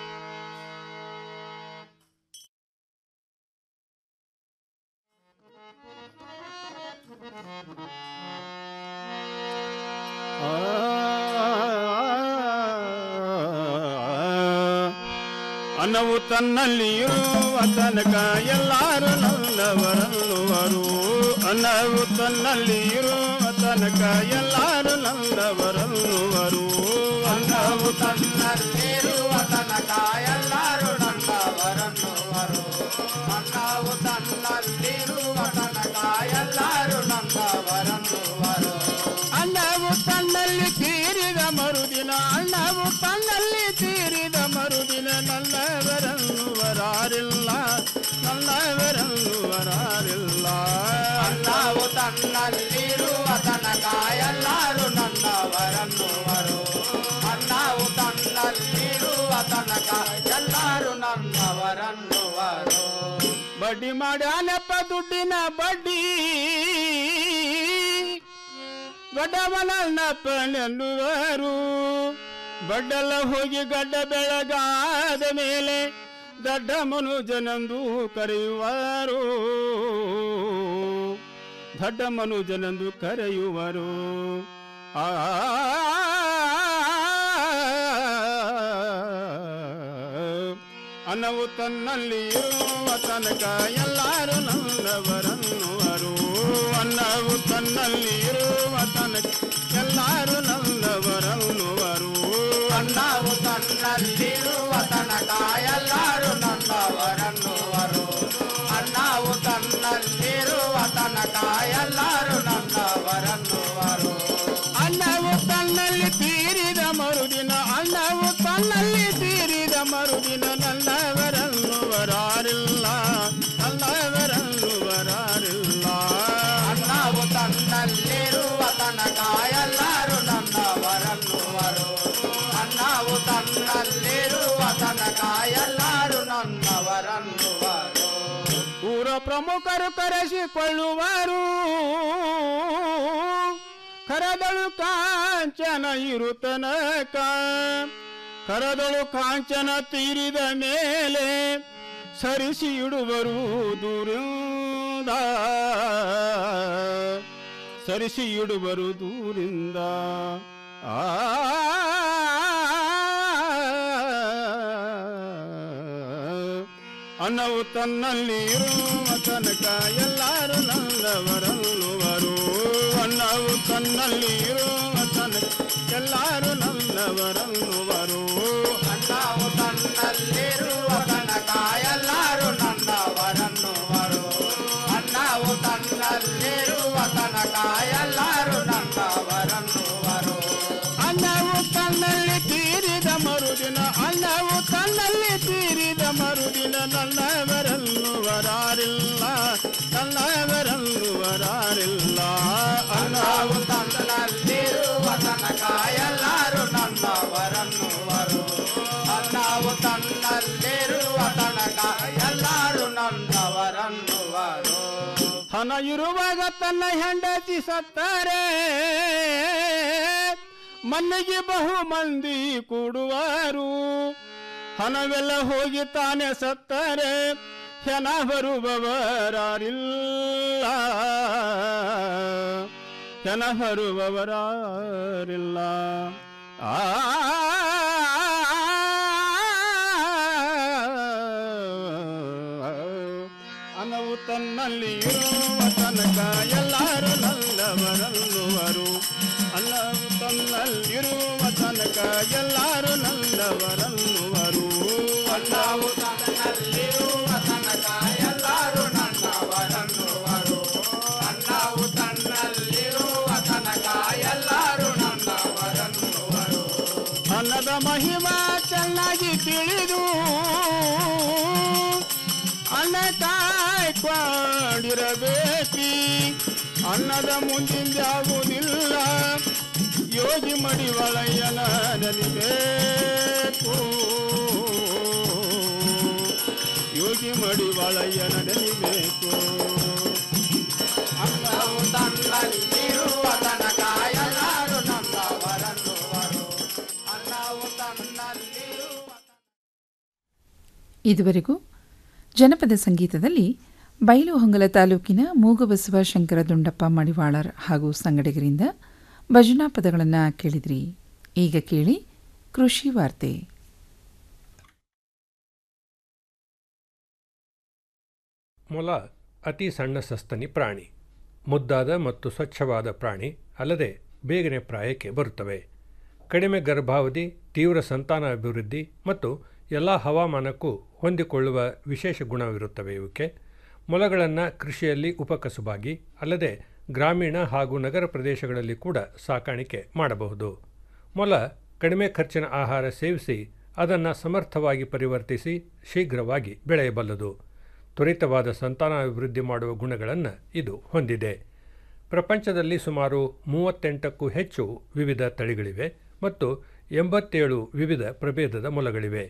ಅನ್ನವು ತನ್ನಲ್ಲಿ ಇರುವ ತನಕ ಎಲ್ಲರೂ ನನ್ನವರನ್ನುವರು ಅನ್ನವು ತನ್ನಲ್ಲಿ ಇರುವ ತನಕ ಎಲ್ಲರೂ ನನ್ನವರನ್ನುವರು ಅನ್ನವು ತನ್ನಲ್ಲಿರುವ ತನಕ ಎಲ್ಲರೂ ನನ್ನವರನ್ನುವರು ಅನ್ನವು ತನ್ನಲ್ಲಿರುವ ತನಕ ಎಲ್ಲರೂ ನನ್ನವರನ್ನುವರು ಅನ್ನವು ತನ್ನಲ್ಲಿ ತೀರಿದ ಮರುದಿನ ಅನ್ನವು ತನ್ನಲ್ಲಿ ತೀರಿದ ಮರುದಿನ ನನ್ನವರನ್ನುವರಾರಿಲ್ಲ ನನ್ನವರನ್ನುವರಾರಿಲ್ಲ ಅನ್ನವು ತನ್ನಲ್ಲಿರುವ ತನಕ ಎಲ್ಲರೂ ನನ್ನವರನ್ನುವರು ಅನ್ನವು ತನ್ನಲ್ಲಿರುವ ತನಕ ಎಲ್ಲರೂ ನನ್ನವರನ್ನುವರು ಬಡ್ಡಿ ಮಾಡ್ಯಾನಪ್ಪ ದುಡ್ಡಿನ ಬಡ್ಡಿ ದೊಡ್ಡವನನ್ನಪ್ಪನೆನ್ನುವರು ಬಡ್ಡೆಲ್ಲ ಹೋಗಿ ಗಡ್ಡ ಬೆಳಗಾದ ಮೇಲೆ ದೊಡ್ಡ ಮನುಜನೆಂದು ಕರೆಯುವರು ದೊಡ್ಡ ಮನುಜನೆಂದು ಕರೆಯುವರು ಆ ಅನ್ನವು ತನ್ನಲ್ಲಿ ಇರುವ ತನಕ ಎಲ್ಲರೂ ನನ್ನವರನ್ನುವರು ಅನ್ನವು ತನ್ನಲ್ಲಿ ಇರುವ ತನಕ ಎಲ್ಲರೂ ನನ್ನವರನ್ನುವರು ಅನ್ನವು ತನ್ನಲ್ಲಿರುವ ತನಕ ಎಲ್ಲರೂ ನನ್ನವರನ್ನುವರು ಅನ್ನವು ತನ್ನಲ್ಲಿರುವ ತನಕ ಎಲ್ಲರೂ ನನ್ನವರನ್ನುವರು ಅನ್ನವು ತನ್ನಲ್ಲಿ ತೀರಿದ ಮರುದಿನ ಅನ್ನವು ತನ್ನಲ್ಲಿ ತೀರಿದ ಮರುದಿನ ನನ್ನವರನ್ನುವರಾರಿಲ್ಲ ನನ್ನವರನ್ನುವರಾರಿಲ್ಲ ಅನ್ನವು ತನ್ನಲ್ಲಿರುವ ತನಕ ಎಲ್ಲರೂ ನನ್ನವರನ್ನುವರು ಅನ್ನವು ತನ್ನಲ್ಲಿರುವ ತನಕ ಎಲ್ಲರೂ ನನ್ನವರನ್ನುವರು ಊರ ಪ್ರಮುಖರು ಕರೆಸಿಕೊಳ್ಳುವರು ಕರದಳು ಕಾಂಚನ ಇರುತನಕ ಕರದಳು ಕಾಂಚನ ತೀರಿದ ಮೇಲೆ ಸರಿಸಿ ಇಡುವರು ದೂರಿಂದ ಸರಿಸಿ ಇಡುವರು ದೂರಿಂದ ಆ ಅನ್ನವು ತನ್ನಲ್ಲಿ ಇರುವ ತನಕ ಎಲ್ಲರೂ ನನ್ನವರನ್ನುವರು ಅನ್ನವು ತನ್ನಲ್ಲಿ ಇರುವ ತನಕ ಎಲ್ಲರೂ ನನ್ನವರನ್ನುವರು ಅನ್ನವು ತನ್ನಲ್ಲಿರುವ ತನಕ ಎಲ್ಲರೂ ನನ್ನವರನ್ನುವರು ಅನ್ನವು ತನ್ನಲ್ಲಿರುವ ತನಕ ಎಲ್ಲರೂ ನನ್ನವರನ್ನುವರು ಅನ್ನವು ತನ್ನಲ್ಲಿ ತೀರಿದ ಮರುದಿನ ಅನ್ನವು ತನ್ನಲ್ಲಿ ತೀರಿದ ಮರುದಿನ ನನ್ನವರನ್ನುವರಾರಿಲ್ಲ ನನ್ನವರನ್ನುವರಾರಿಲ್ಲ ಅನ್ನವು ತನ್ನಲ್ಲಿರುವ ತನಕ ಎಲ್ಲರೂ ನನ್ನವರನ್ನುವರು ಅನ್ನವು ತನ್ನಲ್ಲಿರುವ ತನಕ ಎಲ್ಲರೂ ನನ್ನವರನ್ನುವರು ಹಣ ಇರುವಾಗ ತನ್ನ ಹೆಂಡತಿ ಸತ್ತಾರೆ ಮನೆಗೆ ಬಹು ಮಂದಿ ಕೂಡುವರು ಹಣವೆಲ್ಲ ಹೋಗಿ ತಾನೆ ಸತ್ತರೆ ಹೆಣ ಬರುವವರಾರಿಲ್ಲ ಹೆಣ ಬರುವವರಾರಿಲ್ಲ ಆ ಅನವು ತನ್ನಲ್ಲಿ ಇರುವ ತನಕ ಎಲ್ಲರೂ ನಲ್ಲವರನ್ನುವರು ಅನ್ನವು ತನ್ನಲ್ಲಿರುವ ತನಕ ಎಲ್ಲರೂ ನಲ್ಲವರನ್ನುವರು ಅನ್ನವು ತನ್ನಲ್ಲಿರುವ ತನಕ ಎಲ್ಲರೂ ನನ್ನವರನ್ನುವರು ಅನ್ನವು ತನ್ನಲ್ಲಿರುವ ತನಕ ಎಲ್ಲರೂ ನನ್ನವರನ್ನುವರು ಅನ್ನದ ಮಹಿಮಾ ಚೆನ್ನಾಗಿ ತಿಳಿದು ಅನ್ನ ಕಾಯ್ಕೊಂಡಿರಬೇಕು ಬೇಕಿ ಅನ್ನದ ಮುಂದಿಂದಾಗುವುದಿಲ್ಲ ಯೋಗಿ ಮಡಿವಳಯ್ಯನ ನೆನಿಬೇಕು ಯೋಗಿ ಮಡಿವಳಯ್ಯನ ನೆನಿಬೇಕು ಅನ್ನವು ತನ್ನಲ್ಲಿರುವ ತನಕ ಎಲ್ಲರೂ ನನ್ನವರನ್ನುವರು ಅನ್ನವು ತನ್ನಲ್ಲಿರುವ ಇದುವರೆಗೂ ಜನಪದ ಸಂಗೀತದಲ್ಲಿ ಬೈಲುಹೊಂಗಲ ತಾಲೂಕಿನ ಮೂಗಬಸವ ಶಂಕರ ದುಂಡಪ್ಪ ಮಡಿವಾಳರ್ ಹಾಗೂ ಸಂಗಡಿಗರಿಂದ ಭಜನಾ ಪದಗಳನ್ನು ಕೇಳಿದ್ರಿ ಈಗ ಕೇಳಿ ಕೃಷಿ ವಾರ್ತೆ ಮೊಲ ಅತಿ ಸಣ್ಣ ಸಸ್ತನಿ ಪ್ರಾಣಿ ಮುದ್ದಾದ ಮತ್ತು ಸ್ವಚ್ಛವಾದ ಪ್ರಾಣಿ ಅಲ್ಲದೆ ಬೇಗನೆ ಪ್ರಾಯಕ್ಕೆ ಬರುತ್ತವೆ ಕಡಿಮೆ ಗರ್ಭಾವಧಿ ತೀವ್ರ ಸಂತಾನ ಅಭಿವೃದ್ಧಿ ಮತ್ತು ಎಲ್ಲ ಹವಾಮಾನಕ್ಕೂ ಹೊಂದಿಕೊಳ್ಳುವ ವಿಶೇಷ ಗುಣವಿರುತ್ತವೆ ಇವಕ್ಕೆ ಮೊಲಗಳನ್ನು ಕೃಷಿಯಲ್ಲಿ ಉಪಕಸುಬಾಗಿ ಅಲ್ಲದೆ ಗ್ರಾಮೀಣ ಹಾಗೂ ನಗರ ಪ್ರದೇಶಗಳಲ್ಲಿ ಕೂಡ ಸಾಕಾಣಿಕೆ ಮಾಡಬಹುದು ಮೊಲ ಕಡಿಮೆ ಖರ್ಚಿನ ಆಹಾರ ಸೇವಿಸಿ ಅದನ್ನು ಸಮರ್ಥವಾಗಿ ಪರಿವರ್ತಿಸಿ ಶೀಘ್ರವಾಗಿ ಬೆಳೆಯಬಲ್ಲದು ತ್ವರಿತವಾದ ಸಂತಾನಾಭಿವೃದ್ಧಿ ಮಾಡುವ ಗುಣಗಳನ್ನು ಇದು ಹೊಂದಿದೆ ಪ್ರಪಂಚದಲ್ಲಿ ಸುಮಾರು ಮೂವತ್ತೆಂಟಕ್ಕೂ ಹೆಚ್ಚು ವಿವಿಧ ತಳಿಗಳಿವೆ ಮತ್ತು ಎಂಬತ್ತೇಳು ವಿವಿಧ ಪ್ರಭೇದದ ಮೊಲಗಳಿವೆ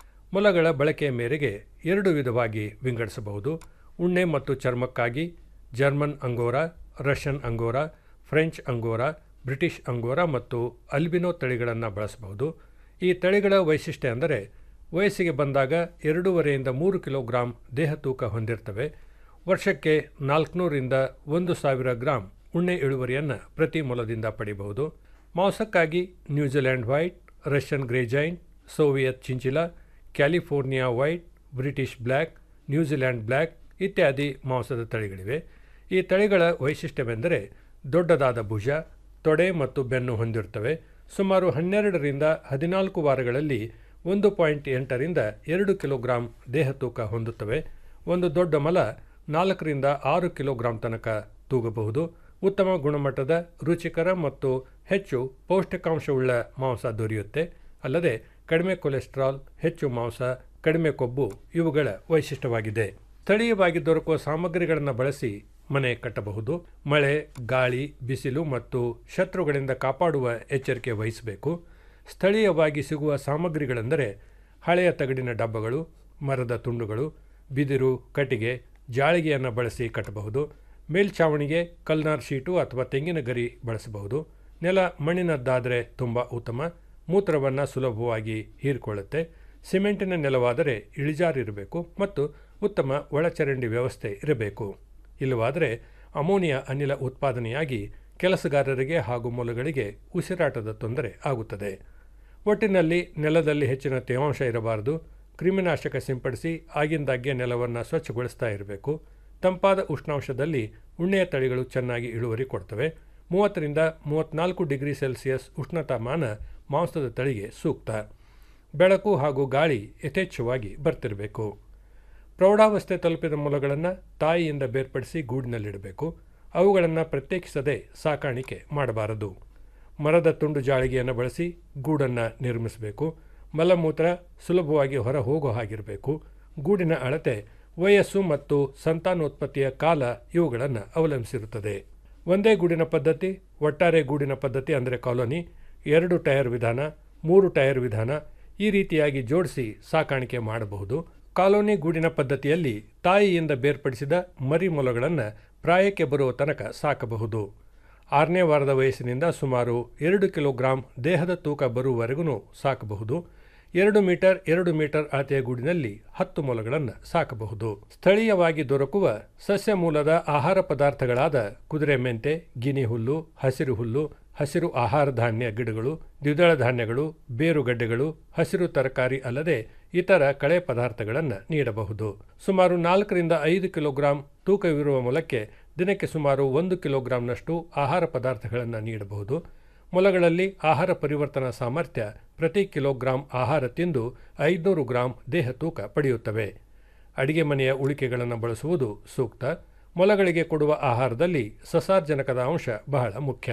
ಮೊಲಗಳ ಬಳಕೆಯ ಮೇರೆಗೆ ಎರಡು ವಿಧವಾಗಿ ವಿಂಗಡಿಸಬಹುದು ಉಣ್ಣೆ ಮತ್ತು ಚರ್ಮಕ್ಕಾಗಿ German Angora Russian Angora French Angora British Angora ಮತ್ತು ಅಲ್ಬಿನೋ ತಳಿಗಳನ್ನು ಬಳಸಬಹುದು ಈ ತಳಿಗಳ ವೈಶಿಷ್ಟ್ಯ ಅಂದರೆ ವಯಸ್ಸಿಗೆ ಬಂದಾಗ ಎರಡೂವರೆಯಿಂದ ಮೂರು ಕಿಲೋಗ್ರಾಂ ದೇಹ ತೂಕ ಹೊಂದಿರ್ತವೆ ವರ್ಷಕ್ಕೆ ನಾಲ್ಕುನೂರಿಂದ ಒಂದು ಸಾವಿರ ಗ್ರಾಂ ಉಣ್ಣೆ ಇಳುವರಿಯನ್ನು ಪ್ರತಿ ಮೊಲದಿಂದ ಪಡೆಯಬಹುದು ಮಾಂಸಕ್ಕಾಗಿ New Zealand white Russian grey giant Soviet chinchilla California white British black New Zealand black ಇತ್ಯಾದಿ ಮಾಂಸದ ತಳಿಗಳಿವೆ ಈ ತಳಿಗಳ ವೈಶಿಷ್ಟ್ಯವೆಂದರೆ ದೊಡ್ಡದಾದ ಭುಜ ತೊಡೆ ಮತ್ತು ಬೆನ್ನು ಹೊಂದಿರುತ್ತವೆ ಸುಮಾರು ಹನ್ನೆರಡರಿಂದ ಹದಿನಾಲ್ಕು ವಾರಗಳಲ್ಲಿ ಒಂದು ಪಾಯಿಂಟ್ ಎಂಟರಿಂದ ಎರಡು ಕಿಲೋಗ್ರಾಂ ದೇಹ ತೂಕ ಹೊಂದುತ್ತವೆ ಒಂದು ದೊಡ್ಡ ಮಲ ನಾಲ್ಕರಿಂದ ಆರು ಕಿಲೋಗ್ರಾಂ ತನಕ ತೂಗಬಹುದು ಉತ್ತಮ ಗುಣಮಟ್ಟದ ರುಚಿಕರ ಮತ್ತು ಹೆಚ್ಚು ಪೌಷ್ಟಿಕಾಂಶವುಳ್ಳ ಮಾಂಸ ದೊರೆಯುತ್ತೆ ಅಲ್ಲದೆ ಕಡಿಮೆ ಕೊಲೆಸ್ಟ್ರಾಲ್ ಹೆಚ್ಚು ಮಾಂಸ ಕಡಿಮೆ ಕೊಬ್ಬು ಇವುಗಳ ವೈಶಿಷ್ಟ್ಯವಾಗಿದೆ ಸ್ಥಳೀಯವಾಗಿ ದೊರಕುವ ಸಾಮಗ್ರಿಗಳನ್ನು ಬಳಸಿ ಮನೆ ಕಟ್ಟಬಹುದು ಮಳೆ ಗಾಳಿ ಬಿಸಿಲು ಮತ್ತು ಶತ್ರುಗಳಿಂದ ಕಾಪಾಡುವ ಎಚ್ಚರಿಕೆ ವಹಿಸಬೇಕು ಸ್ಥಳೀಯವಾಗಿ ಸಿಗುವ ಸಾಮಗ್ರಿಗಳೆಂದರೆ ಹಳೆಯ ತಗಡಿನ ಡಬ್ಬಗಳು ಮರದ ತುಂಡುಗಳು ಬಿದಿರು ಕಟ್ಟಿಗೆ ಜಾಳಿಗೆಯನ್ನು ಬಳಸಿ ಕಟ್ಟಬಹುದು ಮೇಲ್ಛಾವಣಿಗೆ ಕಲ್ನಾರ್ ಶೀಟು ಅಥವಾ ತೆಂಗಿನ ಗರಿ ಬಳಸಬಹುದು ನೆಲ ಮಣ್ಣಿನದ್ದಾದರೆ ತುಂಬ ಉತ್ತಮ ಮೂತ್ರವನ್ನು ಸುಲಭವಾಗಿ ಹೀರಿಕೊಳ್ಳುತ್ತೆ ಸಿಮೆಂಟಿನ ನೆಲವಾದರೆ ಇಳಿಜಾರಿರಬೇಕು ಮತ್ತು ಉತ್ತಮ ಒಳಚರಂಡಿ ವ್ಯವಸ್ಥೆ ಇರಬೇಕು ಇಲ್ಲವಾದರೆ ಅಮೋನಿಯಾ ಅನಿಲ ಉತ್ಪಾದನೆಯಾಗಿ ಕೆಲಸಗಾರರಿಗೆ ಹಾಗೂ ಮೊಲಗಳಿಗೆ ಉಸಿರಾಟದ ತೊಂದರೆ ಆಗುತ್ತದೆ ಒಟ್ಟಿನಲ್ಲಿ ನೆಲದಲ್ಲಿ ಹೆಚ್ಚಿನ ತೇವಾಂಶ ಇರಬಾರದು ಕ್ರಿಮಿನಾಶಕ ಸಿಂಪಡಿಸಿ ಆಗಿಂದಾಗ್ಗೆ ನೆಲವನ್ನು ಸ್ವಚ್ಛಗೊಳಿಸ್ತಾ ಇರಬೇಕು ತಂಪಾದ ಉಷ್ಣಾಂಶದಲ್ಲಿ ಉಣ್ಣೆಯ ತಳಿಗಳು ಚೆನ್ನಾಗಿ ಇಳುವರಿ ಕೊಡ್ತವೆ ಮೂವತ್ತರಿಂದ ಮೂವತ್ತ್ನಾಲ್ಕು ಡಿಗ್ರಿ ಸೆಲ್ಸಿಯಸ್ ಉಷ್ಣತಾಮಾನ ಮಾಂಸದ ತಳಿಗೆ ಸೂಕ್ತ ಬೆಳಕು ಹಾಗೂ ಗಾಳಿ ಯಥೇಚ್ಛವಾಗಿ ಬರ್ತಿರಬೇಕು ಪ್ರೌಢಾವಸ್ಥೆ ತಲುಪಿದ ಮೊಲಗಳನ್ನು ತಾಯಿಯಿಂದ ಬೇರ್ಪಡಿಸಿ ಗೂಡಿನಲ್ಲಿಡಬೇಕು ಅವುಗಳನ್ನು ಪ್ರತ್ಯೇಕಿಸದೆ ಸಾಕಾಣಿಕೆ ಮಾಡಬಾರದು ಮರದ ತುಂಡು ಜಾಳಿಗೆಯನ್ನು ಬಳಸಿ ಗೂಡನ್ನು ನಿರ್ಮಿಸಬೇಕು ಮಲಮೂತ್ರ ಸುಲಭವಾಗಿ ಹೊರ ಹೋಗೋ ಹಾಗಿರಬೇಕು ಗೂಡಿನ ಅಳತೆ ವಯಸ್ಸು ಮತ್ತು ಸಂತಾನೋತ್ಪತ್ತಿಯ ಕಾಲ ಇವುಗಳನ್ನು ಅವಲಂಬಿಸಿರುತ್ತದೆ ಒಂದೇ ಗೂಡಿನ ಪದ್ಧತಿ ಒಟ್ಟಾರೆ ಗೂಡಿನ ಪದ್ಧತಿ ಅಂದರೆ ಕಾಲೋನಿ ಎರಡು ಟೈರ್ ವಿಧಾನ ಮೂರು ಟೈರ್ ವಿಧಾನ ಈ ರೀತಿಯಾಗಿ ಜೋಡಿಸಿ ಸಾಕಾಣಿಕೆ ಮಾಡಬಹುದು ಕಾಲೋನಿ ಗೂಡಿನ ಪದ್ಧತಿಯಲ್ಲಿ ತಾಯಿಯಿಂದ ಬೇರ್ಪಡಿಸಿದ ಮರಿ ಮೊಲಗಳನ್ನು ಪ್ರಾಯಕ್ಕೆ ಬರುವ ತನಕ ಸಾಕಬಹುದು ಆರನೇ ವಾರದ ವಯಸ್ಸಿನಿಂದ ಸುಮಾರು ಎರಡು ಕಿಲೋಗ್ರಾಂ ದೇಹದ ತೂಕ ಬರುವವರೆಗೂ ಸಾಕಬಹುದು ಎರಡು ಮೀಟರ್ ಎರಡು ಮೀಟರ್ ಅಳತೆಯ ಗೂಡಿನಲ್ಲಿ ಹತ್ತು ಮೊಲಗಳನ್ನು ಸಾಕಬಹುದು ಸ್ಥಳೀಯವಾಗಿ ದೊರಕುವ ಸಸ್ಯ ಮೂಲದ ಆಹಾರ ಪದಾರ್ಥಗಳಾದ ಕುದುರೆ ಮೆಂತೆ ಗಿನಿ ಹುಲ್ಲು ಹಸಿರು ಹುಲ್ಲು ಹಸಿರು ಆಹಾರ ಧಾನ್ಯ ಗಿಡಗಳು ದ್ವಿದಳ ಧಾನ್ಯಗಳು ಬೇರುಗಡ್ಡೆಗಳು ಹಸಿರು ತರಕಾರಿ ಅಲ್ಲದೆ ಇತರ ಕಳೆ ಪದಾರ್ಥಗಳನ್ನು ನೀಡಬಹುದು ಸುಮಾರು ನಾಲ್ಕರಿಂದ ಐದು ಕಿಲೋಗ್ರಾಂ ತೂಕವಿರುವ ಮೊಲಕ್ಕೆ ದಿನಕ್ಕೆ ಸುಮಾರು ಒಂದು ಕಿಲೋಗ್ರಾಂನಷ್ಟು ಆಹಾರ ಪದಾರ್ಥಗಳನ್ನು ನೀಡಬಹುದು ಮೊಲಗಳಲ್ಲಿ ಆಹಾರ ಪರಿವರ್ತನಾ ಸಾಮರ್ಥ್ಯ ಪ್ರತಿ ಕಿಲೋಗ್ರಾಂ ಆಹಾರ ತಿಂದು ಐದುನೂರು ಗ್ರಾಂ ದೇಹ ತೂಕ ಪಡೆಯುತ್ತವೆ ಅಡಿಗೆ ಮನೆಯ ಉಳಿಕೆಗಳನ್ನು ಬಳಸುವುದು ಸೂಕ್ತ ಮೊಲಗಳಿಗೆ ಕೊಡುವ ಆಹಾರದಲ್ಲಿ ಸಸಾರ್ಜನಕದ ಅಂಶ ಬಹಳ ಮುಖ್ಯ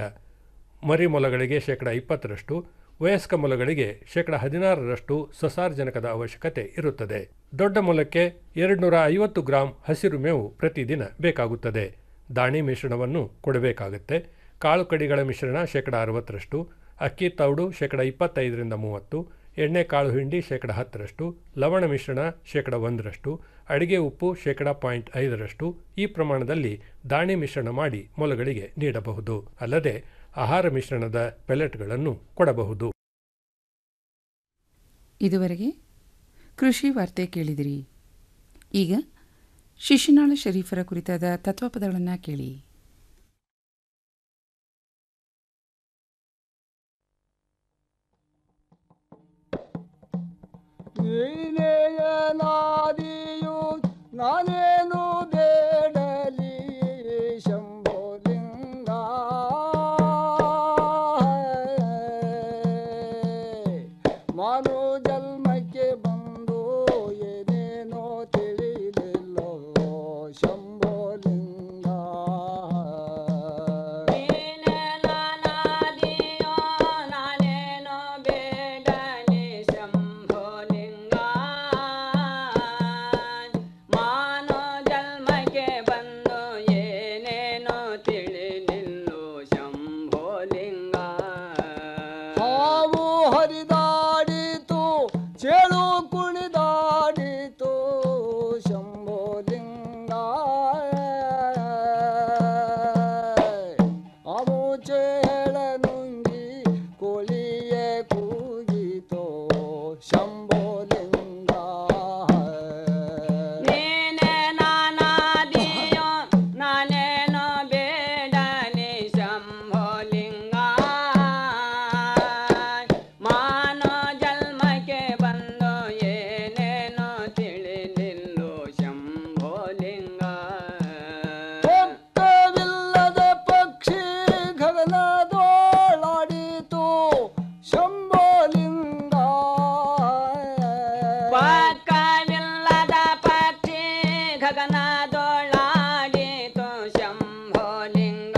ಮರಿ ಮೊಲಗಳಿಗೆ ಶೇಕಡ ಇಪ್ಪತ್ತರಷ್ಟು ವಯಸ್ಕ ಮೊಲಗಳಿಗೆ ಶೇಕಡ ಹದಿನಾರರಷ್ಟು ಸಸಾರ್ಜನಕದ ಅವಶ್ಯಕತೆ ಇರುತ್ತದೆ ದೊಡ್ಡ ಮೊಲಕ್ಕೆ ಎರಡುನೂರ ಐವತ್ತು ಗ್ರಾಂ ಹಸಿರು ಮೇವು ಪ್ರತಿದಿನ ಬೇಕಾಗುತ್ತದೆ ದಾಣಿ ಮಿಶ್ರಣವನ್ನು ಕೊಡಬೇಕಾಗುತ್ತೆ ಕಾಳು ಕಡಿಗಳ ಮಿಶ್ರಣ ಶೇಕಡ ಅರವತ್ತರಷ್ಟು ಅಕ್ಕಿ ತೌಡು ಶೇಕಡ ಇಪ್ಪತ್ತೈದರಿಂದ ಮೂವತ್ತು ಎಣ್ಣೆ ಕಾಳು ಹಿಂಡಿ ಶೇಕಡ ಹತ್ತರಷ್ಟು ಲವಣ ಮಿಶ್ರಣ ಶೇಕಡ ಒಂದರಷ್ಟು ಅಡಿಗೆ ಉಪ್ಪು ಶೇಕಡ ಪಾಯಿಂಟ್ ಐದರಷ್ಟು ಈ ಪ್ರಮಾಣದಲ್ಲಿ ದಾಣಿ ಮಿಶ್ರಣ ಮಾಡಿ ಮೊಲಗಳಿಗೆ ನೀಡಬಹುದು ಅಲ್ಲದೆ ಆಹಾರ ಮಿಶ್ರಣದ ಪೆಲೆಟ್ಗಳನ್ನು ಕೊಡಬಹುದು ಇದುವರೆಗೆ ಕೃಷಿ ವಾರ್ತೆ ಕೇಳಿದಿರಿ ಈಗ ಶಿಶುನಾಳ ಶರೀಫರ ಕುರಿತಾದ ತತ್ವಪದಗಳನ್ನು ಕೇಳಿ ನೀನೇಯನಾದಿಯು ನಾನೇನು ಬೇಡಲಿ ಶಂಭೋಲಿಂಗ ಮಾನು ಜನ್ಮಕ್ಕೆ ಬಂದು ಏನೇನೋ ತಿಳಿಲಿಲ್ಲೋ ಶಂಭೋಲಿಂಗ ನಾನೇನೋ ಬೇಡನೆ ಶಂಭೋಲಿಂಗ ಮಾನೋ ಜನ್ಮಕ್ಕೆ ಬಂದು ಏನೇನೋ ತಿಳಿಲಿಲ್ಲೋ ಶಂಭೋಲಿಂಗ ಹಾವು ಹರಿದಾಡಿತು ಚೇಳು ಕುಣಿದಾಡಿತು ಶಂಭೋಲಿಂಗ ಅವು ಚೇಳ ನುಂಗಿ ಕೋಳಿಯೇ ಕೂಗಿತೋ ಶಂಭೋಲಿಂಗ ನೀನೆ ನಾನಾದಿಯೋ ನಾನೇನೋ ಬೇಡನೆ ಶಂಭೋಲಿಂಗ ಮಾನೋ ಜನ್ಮಕ್ಕೆ ಬಂದು ಏನೇನೋ ತಿಳಿಲಿಲ್ಲೋ ಶಂಭೋಲಿಂಗ ಪಕ್ಕವಿಲ್ಲದ ಪಕ್ಷಿ ಗಗನದೋಳಾಡಿತು ಶಂಭೋಲಿಂಗ ಪಕ್ಕವಿಲ್ಲದ ಪಕ್ಷಿ ಗಗನದೊಳಾಡಿತು ಶಂಭೋಲಿಂಗ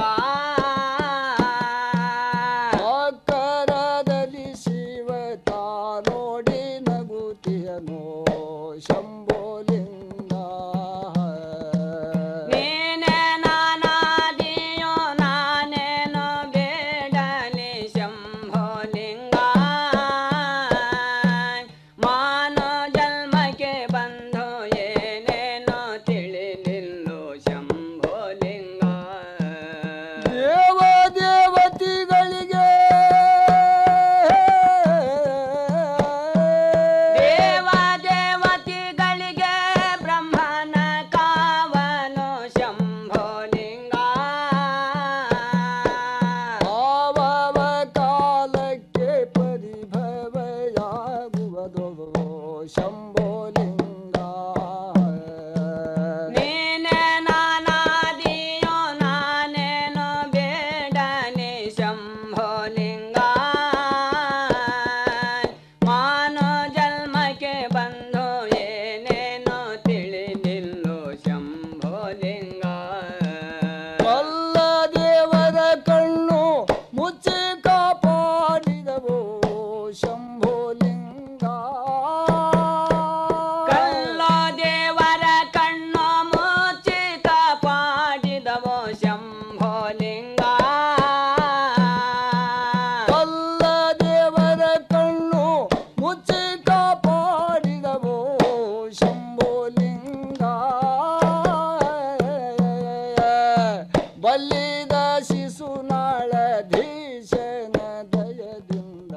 ಅಕ್ಕರದಲ್ಲಿ ಶಿವ ನೋಡಿ ನಗುತಿಯನೋ ಶಂಭೋಲಿಂಗ ನೀನೆ ನಾನಾದಿಯೋ ನಾನೇನೋ ಬೇಡನೆ ಶಂಭೋಲಿಂಗ ಮಾನೋ ಜನ್ಮಕ್ಕೆ ಬಂದು ಏನೇನೋ ತಿಳಿಲಿಲ್ಲೋ ಶಂಭೋಲಿಂಗ ದೇವ ದೇವತೆಗಳಿಗೆ ದೇವ ದೇವತೆಗಳಿಗೆ ಬ್ರಹ್ಮನ ಕಾವನು ಶಂಭೋಲಿಂಗ ಆವವ ಕಾಲಕ್ಕೆ ಪರಿಭವಯಾಗುವುದು ಶಂಭೋಲಿಂಗ ನೀನೆ ನಾನಾದಿಯೋ ನಾನೇನೋ ಬೇಡನೆ ಶಂಭೋಲಿಂಗ ಮಾನೋ ಜನ್ಮಕ್ಕೆ ಬಂದು ಏನೇನೋ ತಿಳಿಲಿಲ್ಲೋ ಶಂಭೋಲಿಂಗ ಕಲ್ಲ ದೇವರ ಕಣ್ಣು ಮುಚ್ಚಿ ಕಾಪಾಡಿದವು ಶಂಭೋಲಿಂಗ ಕಲ್ಲ ದೇವರ ಕಣ್ಣು ಮುಚ್ಚಿ ಕಾಪಾಡಿದವೋ ಶಂಭೋಲಿಂಗ ಕಲ್ಲ ದೇವರ ಕಣ್ಣು ಮುಚ್ಚಿ ಕಾಪಾಡಿದವು ಶಂಭೋಲಿಂಗ ಬಲ್ಲಿದ ಶಿಶುನಾಳ ಧೀಶನ ದಯದಿಂದ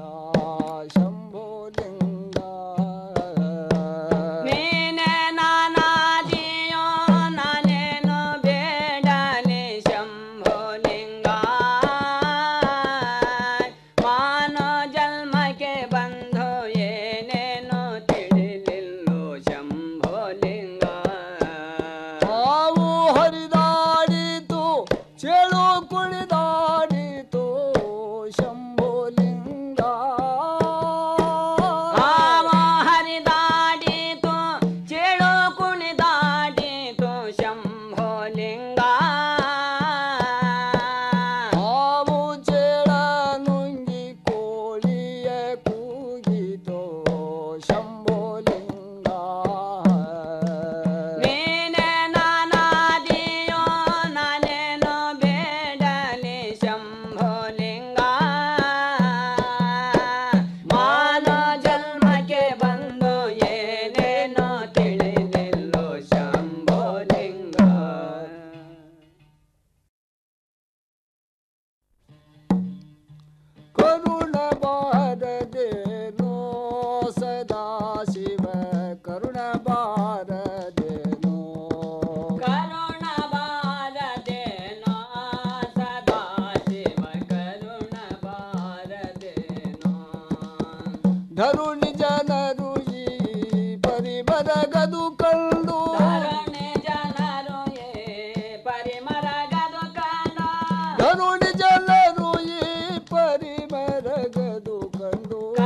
ಶಂಭೋಲಿಂಗ ನೀನೆ ನಾನಾದಿಯೋ ನಾನೇನೋ ಬೇಡನೆ ಶಂಭೋಲಿಂಗ ಮಾನೋ ಜನ್ಮಕ್ಕೆ ಬಂದು ಏನೇನೋ ತಿಳಿಲಿಲ್ಲೋ ಶಂಭೋಲಿಂಗ ಹಾವು ಹರಿದಾಡಿತು ಚೇಳು ಕುಣಿದಾಡಿತು ಶಂಭೋಲಿಂಗ ಹಾವ ಹರಿದಾಡಿತು ಚೇಳು ಕುಣಿದಾಡಿತು ಶಂಭೋಲಿಂಗ ಹಾವು ಚೇಳ ನುಂಗಿ ಕೋಳಿಯ ಕೂಗಿತು ಶಂಭೋಲಿಂಗ ನೀನೆ ನಾನಾದಿಯೋ ನಾನೇ ನುಡಿ ಜನರು ಈ ಪರಿಮರಗದು ಕಂಡು